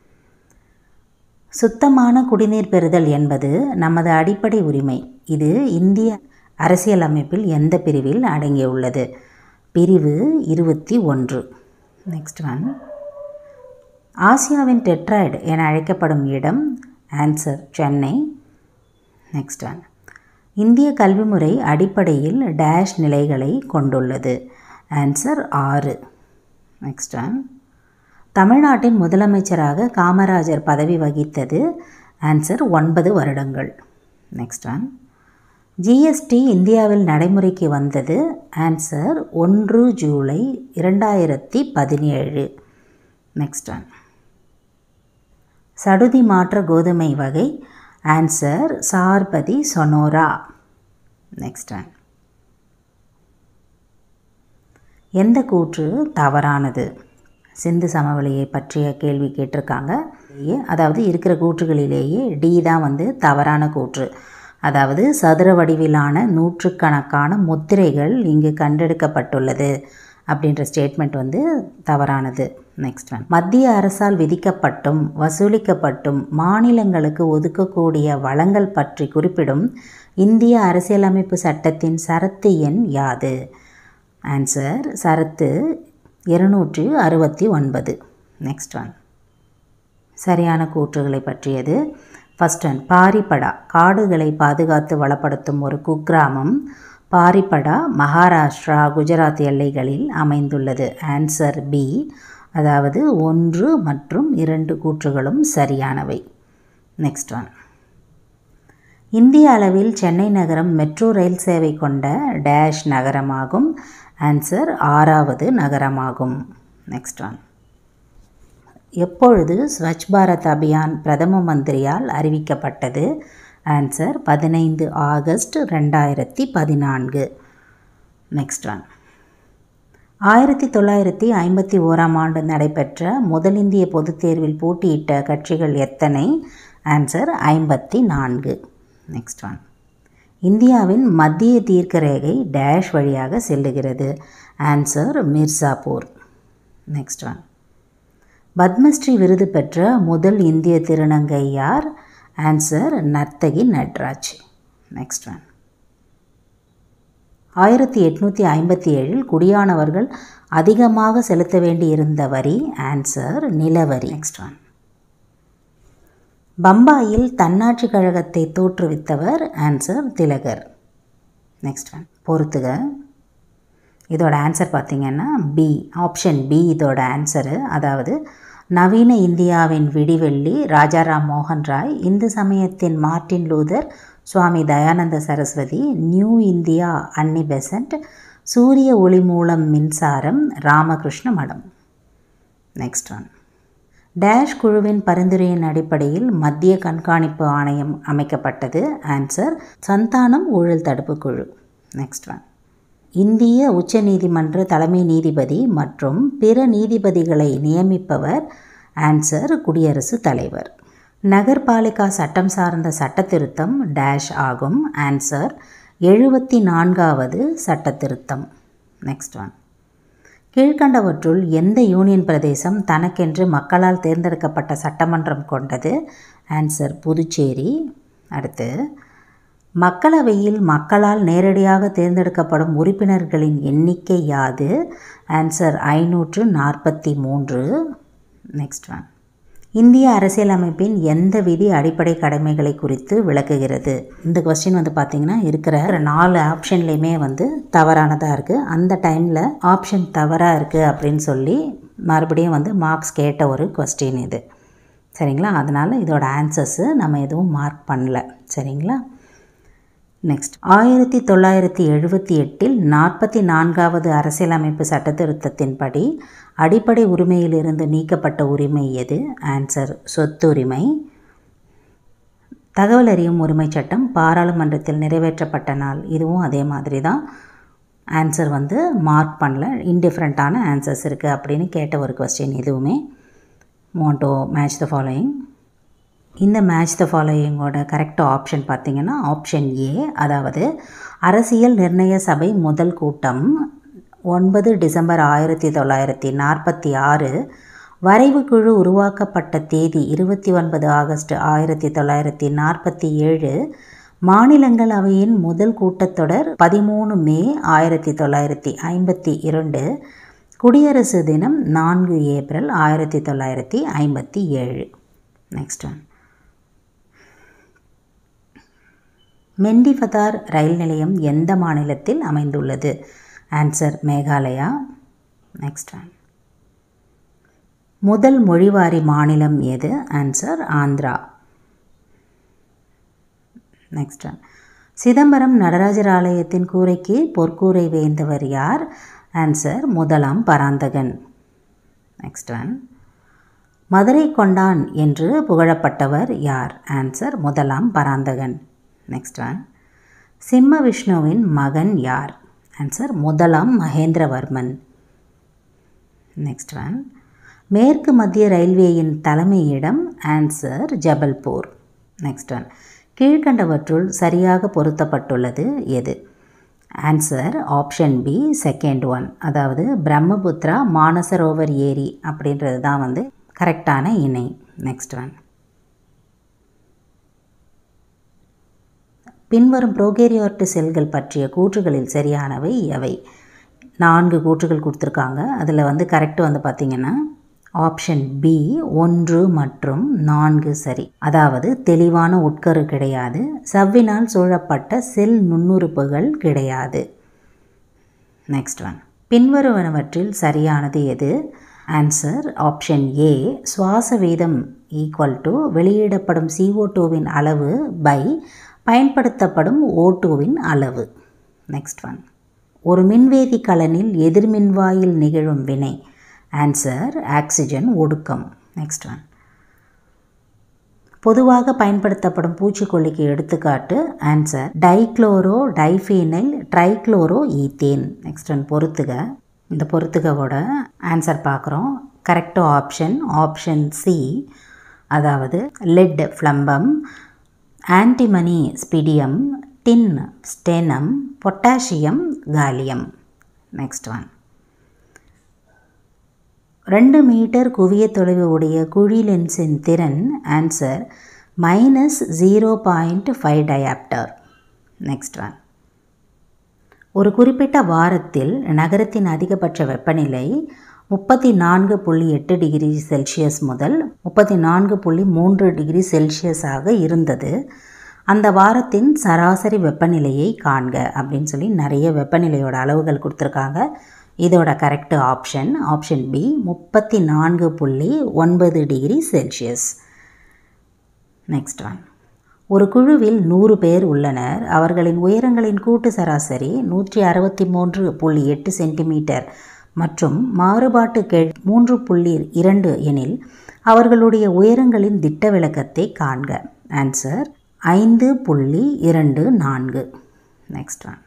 சுத்தமான குடிநீர் பெறுதல் என்பது நமது அடிப்படை உரிமை இது இந்திய அரசியலமைப்பில் எந்த பிரிவில் அடங்கியுள்ளது பிரிவு இருபத்தி ஒன்று நெக்ஸ்ட் ஒன் ஆசியாவின் டெட்ராய்டு என அழைக்கப்படும் இடம் ஆன்சர் சென்னை நெக்ஸ்ட் ஒன் இந்திய கல்வி முறை அடிப்படையில் டேஷ் நிலைகளை கொண்டுள்ளது ஆன்சர் ஆறு நெக்ஸ்ட் ஒன் தமிழ்நாட்டின் முதலமைச்சராக காமராஜர் பதவி வகித்தது ஆன்சர் ஒன்பது வருடங்கள் நெக்ஸ்ட் ஒன் ஜிஎஸ்டி இந்தியாவில் நடைமுறைக்கு வந்தது ஆன்சர் ஒன்று ஜூலை இரண்டாயிரத்தி பதினேழு நெக்ஸ்ட் ஒன் சடுதி மாற்ற கோதுமை வகை answer Sharbati Sonora next one எந்த கூற்று தவறானது சிந்து சமவெளியை பற்றிய கேள்வி கேட்டிருக்காங்க அதாவது இருக்கிற கூற்றுகளிலேயே டி தான் வந்து தவறான கூற்று அதாவது சதுர வடிவிலான நூற்றுக்கணக்கான முத்திரைகள் இங்கு கண்டெடுக்கப்பட்டுள்ளது அப்படின்ற ஸ்டேட்மெண்ட் வந்து தவறானது நெக்ஸ்ட் ஒன் மத்திய அரசால் விதிக்கப்பட்டும் வசூலிக்கப்பட்டும் மாநிலங்களுக்கு ஒதுக்கக்கூடிய வளங்கள் பற்றி குறிப்பிடும் இந்திய அரசியலமைப்பு சட்டத்தின் சரத்து எண் யாது ஆன்சர் சரத்து இருநூற்றி அறுபத்தி ஒன்பது நெக்ஸ்ட் ஒன் சரியான கூற்றுகளை பற்றியது ஃபஸ்ட் ஒன் பாரிப்படா காடுகளை பாதுகாத்து வளப்படுத்தும் ஒரு குக்கிராமம் பாரிப்படா மகாராஷ்டிரா குஜராத் எல்லைகளில் அமைந்துள்ளது ஆன்சர் பி அதாவது ஒன்று மற்றும் இரண்டு கூற்றுகளும் சரியானவை நெக்ஸ்ட் ஒன் இந்திய அளவில் சென்னை நகரம் மெட்ரோ ரயில் சேவை கொண்ட டேஷ் நகரமாகும் ஆன்சர் ஆறாவது நகரமாகும் நெக்ஸ்ட் ஒன் எப்பொழுது ஸ்வச் பாரத் அபியான் பிரதம மந்திரியால் அறிவிக்கப்பட்டது ஆன்சர் பதினைந்து ஆகஸ்ட் ரெண்டாயிரத்தி பதினான்கு நெக்ஸ்ட் ஒன் ஆயிரத்தி தொள்ளாயிரத்தி ஐம்பத்தி ஓராம் ஆண்டு நடைபெற்ற முதல் இந்திய பொதுத் தேர்வில் போட்டியிட்ட கட்சிகள் எத்தனை ஆன்சர் ஐம்பத்தி நான்கு நெக்ஸ்ட் ஒன் இந்தியாவின் மத்திய தீர்க்க ரேகை டேஷ் வழியாக செல்லுகிறது answer Mirzapur next one Padmashri விருது பெற்ற முதல் இந்திய திருநங்கை யார் answer Narthaki Natraj next one ஆயிரத்தி எட்நூற்றி ஐம்பத்தி ஏழில் குடியானவர்கள் அதிகமாக செலுத்த வேண்டியிருந்த வரி ஆன்சர் நிலவரி நெக்ஸ்ட் ஒன் பம்பாயில் தன்னாட்சி கழகத்தை தோற்றுவித்தவர் ஆன்சர் திலகர் நெக்ஸ்ட் ஒன் பொறுத்துக இதோட ஆன்சர் பார்த்திங்கன்னா பி ஆப்ஷன் பி இதோட ஆன்சரு அதாவது நவீன இந்தியாவின் விடிவெள்ளி ராஜாராம் மோகன் ராய் இந்து சமயத்தின் Martin Luther Swami Dayananda Saraswati new India Annie Besant சூரிய ஒளி மூலம் மின்சாரம் ராமகிருஷ்ண மடம் நெக்ஸ்ட் ஒன் டேஷ் குழுவின் பரிந்துரையின் அடிப்படையில் மத்திய கண்காணிப்பு ஆணையம் அமைக்கப்பட்டது ஆன்சர் சந்தானம் ஊழல் தடுப்பு குழு நெக்ஸ்ட் ஒன் இந்திய உச்சநீதிமன்ற தலைமை நீதிபதி மற்றும் பிற நீதிபதிகளை நியமிப்பவர் ஆன்சர் குடியரசுத் தலைவர் நகர்பாலிகா சட்டம் சார்ந்த சட்டத்திருத்தம் டேஷ் ஆகும் ஆன்சர் எழுபத்தி நான்காவது சட்டத்திருத்தம் நெக்ஸ்ட் ஒன் கீழ்கண்டவற்றுள் எந்த யூனியன் பிரதேசம் தனக்கென்று மக்களால் தேர்ந்தெடுக்கப்பட்ட சட்டமன்றம் கொண்டது ஆன்சர் புதுச்சேரி அடுத்து மக்களவையில் மக்களால் நேரடியாக தேர்ந்தெடுக்கப்படும் உறுப்பினர்களின் எண்ணிக்கை யாது ஆன்சர் ஐநூற்று நாற்பத்தி மூன்று நெக்ஸ்ட் ஒன் இந்திய அரசியலமைப்பின் எந்த விதி அடிப்படை கடமைகளை குறித்து விளக்குகிறது இந்த கொஸ்டின் வந்து பார்த்திங்கன்னா இருக்கிற நாலு ஆப்ஷன்லேயுமே வந்து தவறானதாக இருக்குது அந்த டைமில் ஆப்ஷன் தவறாக இருக்குது அப்படின்னு சொல்லி மறுபடியும் வந்து மார்க்ஸ் கேட்ட ஒரு கொஸ்டின் இது சரிங்களா அதனால் இதோட ஆன்சர்ஸு நம்ம எதுவும் மார்க் பண்ணல சரிங்களா நெக்ஸ்ட் ஆயிரத்தி தொள்ளாயிரத்தி எழுபத்தி எட்டில் நாற்பத்தி நான்காவது அரசியலமைப்பு சட்டத்திருத்தத்தின்படி அடிப்படை உரிமையிலிருந்து நீக்கப்பட்ட உரிமை எது ஆன்சர் சொத்துரிமை தகவல் அறியும் உரிமை சட்டம் பாராளுமன்றத்தில் நிறைவேற்றப்பட்ட நாள் இதுவும் அதே மாதிரி தான் ஆன்சர் வந்து மார்க் பண்ணல இன்டிஃப்ரெண்ட்டான ஆன்சர்ஸ் இருக்குது அப்படின்னு கேட்ட ஒரு கொஸ்டின் இதுவுமே மோண்டோ மேட்ச் த ஃபாலோயிங் இந்த மேட்ச் த ஃபாலோயிங்கோட கரெக்ட் ஆப்ஷன் பார்த்திங்கன்னா ஆப்ஷன் ஏ அதாவது அரசியல் நிர்ணய சபை முதல் கூட்டம் ஒன்பது டிசம்பர் ஆயிரத்தி தொள்ளாயிரத்தி நாற்பத்தி ஆறு வரைவு குழு உருவாக்கப்பட்ட தேதி இருபத்தி ஒன்பது ஆகஸ்ட் ஆயிரத்தி தொள்ளாயிரத்தி நாற்பத்தி ஏழு மாநிலங்களவையின் முதல் கூட்டத்தொடர் பதிமூணு மே ஆயிரத்தி தொள்ளாயிரத்தி ஐம்பத்தி இரண்டு குடியரசு தினம் நான்கு ஏப்ரல் ஆயிரத்தி தொள்ளாயிரத்தி ஐம்பத்தி ஏழு நெக்ஸ்ட் ஒன் மெண்டிஃபதார் ரயில் நிலையம் எந்த மாநிலத்தில் அமைந்துள்ளது ஆன்சர் மேகாலயா நெக்ஸ்ட் ஒன் முதல் மொழிவாரி மாநிலம் எது answer Andhra next one Chidambaram நடராஜர் ஆலயத்தின் கூரைக்கு பொற்கூரை வேந்தவர் யார் ஆன்சர் முதலாம் பராந்தகன் நெக்ஸ்ட் ஒன் மதுரை கொண்டான் என்று புகழப்பட்டவர் யார் ஆன்சர் முதலாம் பராந்தகன் நெக்ஸ்ட் ஒன் சிம்ம விஷ்ணுவின் மகன் யார் ஆன்சர் முதலாம் மகேந்திரவர்மன் நெக்ஸ்ட் ஒன் மேற்கு மத்திய ரயில்வேயின் தலைமையிடம் ஆன்சர் ஜபல்பூர் நெக்ஸ்ட் ஒன் கீழ்கண்டவற்றுள் சரியாக பொருத்தப்பட்டுள்ளது எது answer option B second one அதாவது பிரம்மபுத்ரா மானசரோவர் ஏரி அப்படின்றது தான் வந்து கரெக்டான இணை நெக்ஸ்ட் ஒன் பின்வரும் ப்ரோகேரியாட்டு செல்கள் பற்றிய கூற்றுகளில் சரியானவை எவை நான்கு கூற்றுகள் கொடுத்துருக்காங்க அதில் வந்து கரெக்ட் வந்து பார்த்திங்கன்னா ஆப்ஷன் பி ஒன்று மற்றும் நான்கு சரி அதாவது தெளிவான உட்கரு கிடையாது சவ்வினால் சூழப்பட்ட செல் நுண்ணுறுப்புகள் கிடையாது நெக்ஸ்ட் ஒன் பின்வருவனவற்றில் சரியானது எது ஆன்சர் ஆப்ஷன் ஏ சுவாச வீதம் ஈக்குவல் டு வெளியிடப்படும் CO2 டூவின் அளவு பை பயன்படுத்தப்படும் ஓட்டுவின் அளவு நெக்ஸ்ட் ஒன் ஒரு மின்வேதி கலனில் எதிர்மின்வாயில் நிகழும் வினை ஆன்சர் ஆக்சிஜன் ஒடுக்கம் நெக்ஸ்ட் ஒன் பொதுவாக பயன்படுத்தப்படும் பூச்சிக்கொல்லிக்கு எடுத்துக்காட்டு answer dichloro diphenyl trichloro ethane next one பொறுத்துக இந்த பொறுத்துகவோட ஆன்சர் பார்க்குறோம் கரெக்ட் ஆப்ஷன் ஆப்ஷன் சி அதாவது lead plumbum antimony stibium tin stannum potassium kalium next one ரெண்டு மீட்டர் குவிய தொலைவு உடைய குழி லென்ஸின் திறன் answer minus zero point five dioptre next one ஒரு குறிப்பிட்ட வாரத்தில் நகரத்தின் அதிகபட்ச வெப்பநிலை முப்பத்தி நான்கு புள்ளி எட்டு டிகிரி செல்சியஸ் முதல் முப்பத்தி நான்கு புள்ளி மூன்று டிகிரி செல்சியஸாக இருந்தது அந்த வாரத்தின் சராசரி வெப்பநிலையை காண்க அப்படின்னு சொல்லி நிறைய வெப்பநிலையோட அளவுகள் கொடுத்துருக்காங்க இதோட கரெக்டு ஆப்ஷன் ஆப்ஷன் பி முப்பத்தி நான்கு புள்ளி ஒன்பது டிகிரி செல்சியஸ் நெக்ஸ்ட் ஒன் ஒரு குழுவில் நூறு பேர் உள்ளனர் அவர்களின் உயரங்களின் கூட்டு சராசரி நூற்றி அறுபத்தி மூன்று புள்ளி எட்டு சென்டிமீட்டர் மற்றும் மாறுபாட்டு கெழ் மூன்று புள்ளி இரண்டு எனில் அவர்களுடைய உயரங்களின் திட்ட விளக்கத்தை காண்க ஆன்சர் ஐந்து புள்ளி இரண்டு நான்கு நெக்ஸ்ட் ஒன்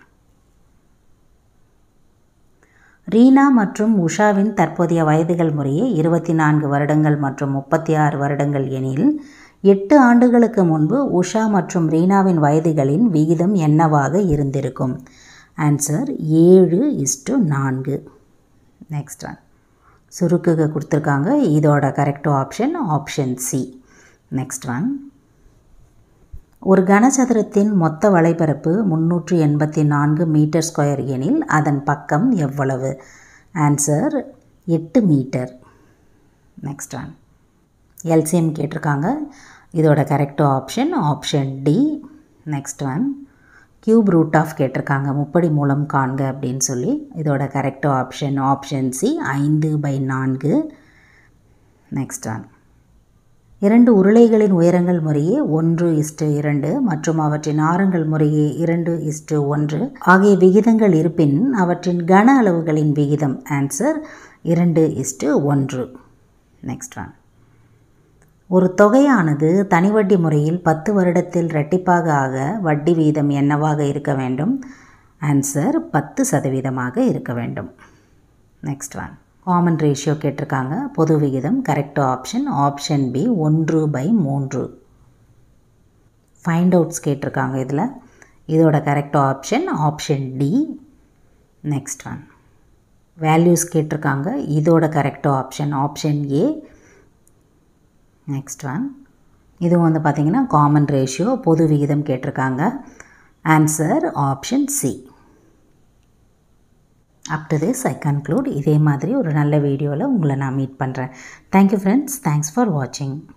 ரீனா மற்றும் உஷாவின் தற்போதைய வயதுகள் முறையே இருபத்தி நான்கு வருடங்கள் மற்றும் முப்பத்தி ஆறு வருடங்கள் எனில் எட்டு ஆண்டுகளுக்கு முன்பு உஷா மற்றும் ரீனாவின் வயதுகளின் விகிதம் என்னவாக இருந்திருக்கும் ஆன்சர் ஏழு இஸ்டு நான்கு நெக்ஸ்ட் ஒன் சுருக்குக கொடுத்துருக்காங்க இதோட correct option option C next one ஒரு கனசதுரத்தின் மொத்த வலைப்பரப்பு முன்னூற்று எண்பத்தி நான்கு மீட்டர் ஸ்கொயர் எனில் அதன் பக்கம் எவ்வளவு ஆன்சர் எட்டு மீட்டர் நெக்ஸ்ட் ஒன் எல்சிஎம் கேட்டிருக்காங்க இதோட correct option option D next one cube root of கேட்டிருக்காங்க முப்படி மூலம் காண்க அப்படின்னு சொல்லி இதோட கரெக்ட் ஆப்ஷன் ஆப்ஷன் சி ஐந்து பை நான்கு நெக்ஸ்ட் ஒன் இரண்டு உருளைகளின் உயரங்கள் முறையே ஒன்று இஸ்டு இரண்டு மற்றும் அவற்றின் ஆரங்கள் முறையே இரண்டு இஸ்டு ஒன்று ஆகிய விகிதங்கள் இருப்பின் அவற்றின் கன அளவுகளின் விகிதம் ஆன்சர் இரண்டு இஸ்டு ஒன்று நெக்ஸ்ட் ஒன் ஒரு தொகையானது தனி வட்டி முறையில் பத்து வருடத்தில் இரட்டிப்பாக ஆக வட்டி வீதம் என்னவாக இருக்க வேண்டும் ஆன்சர் பத்து சதவீதமாக இருக்க வேண்டும் நெக்ஸ்ட் ஒன் காமன் ரேஷியோ கேட்டிருக்காங்க பொது விகிதம் கரெக்ட் ஆப்ஷன் ஆப்ஷன் பி ஒன்று பை மூன்று ஃபைண்ட் அவுட்ஸ் கேட்டிருக்காங்க இதில் இதோட correct option option D next one values கேட்டிருக்காங்க இதோட correct option option A next one இது வந்து பார்த்திங்கன்னா காமன் ரேஷியோ பொது விகிதம் கேட்டிருக்காங்க answer option C up to this I conclude இதே மாதிரி ஒரு நல்ல வீடியோவில் உங்களை நான் மீட் பண்ணுறேன் தேங்க்யூ ஃப்ரெண்ட்ஸ் தேங்க்ஸ் ஃபார் வாட்சிங்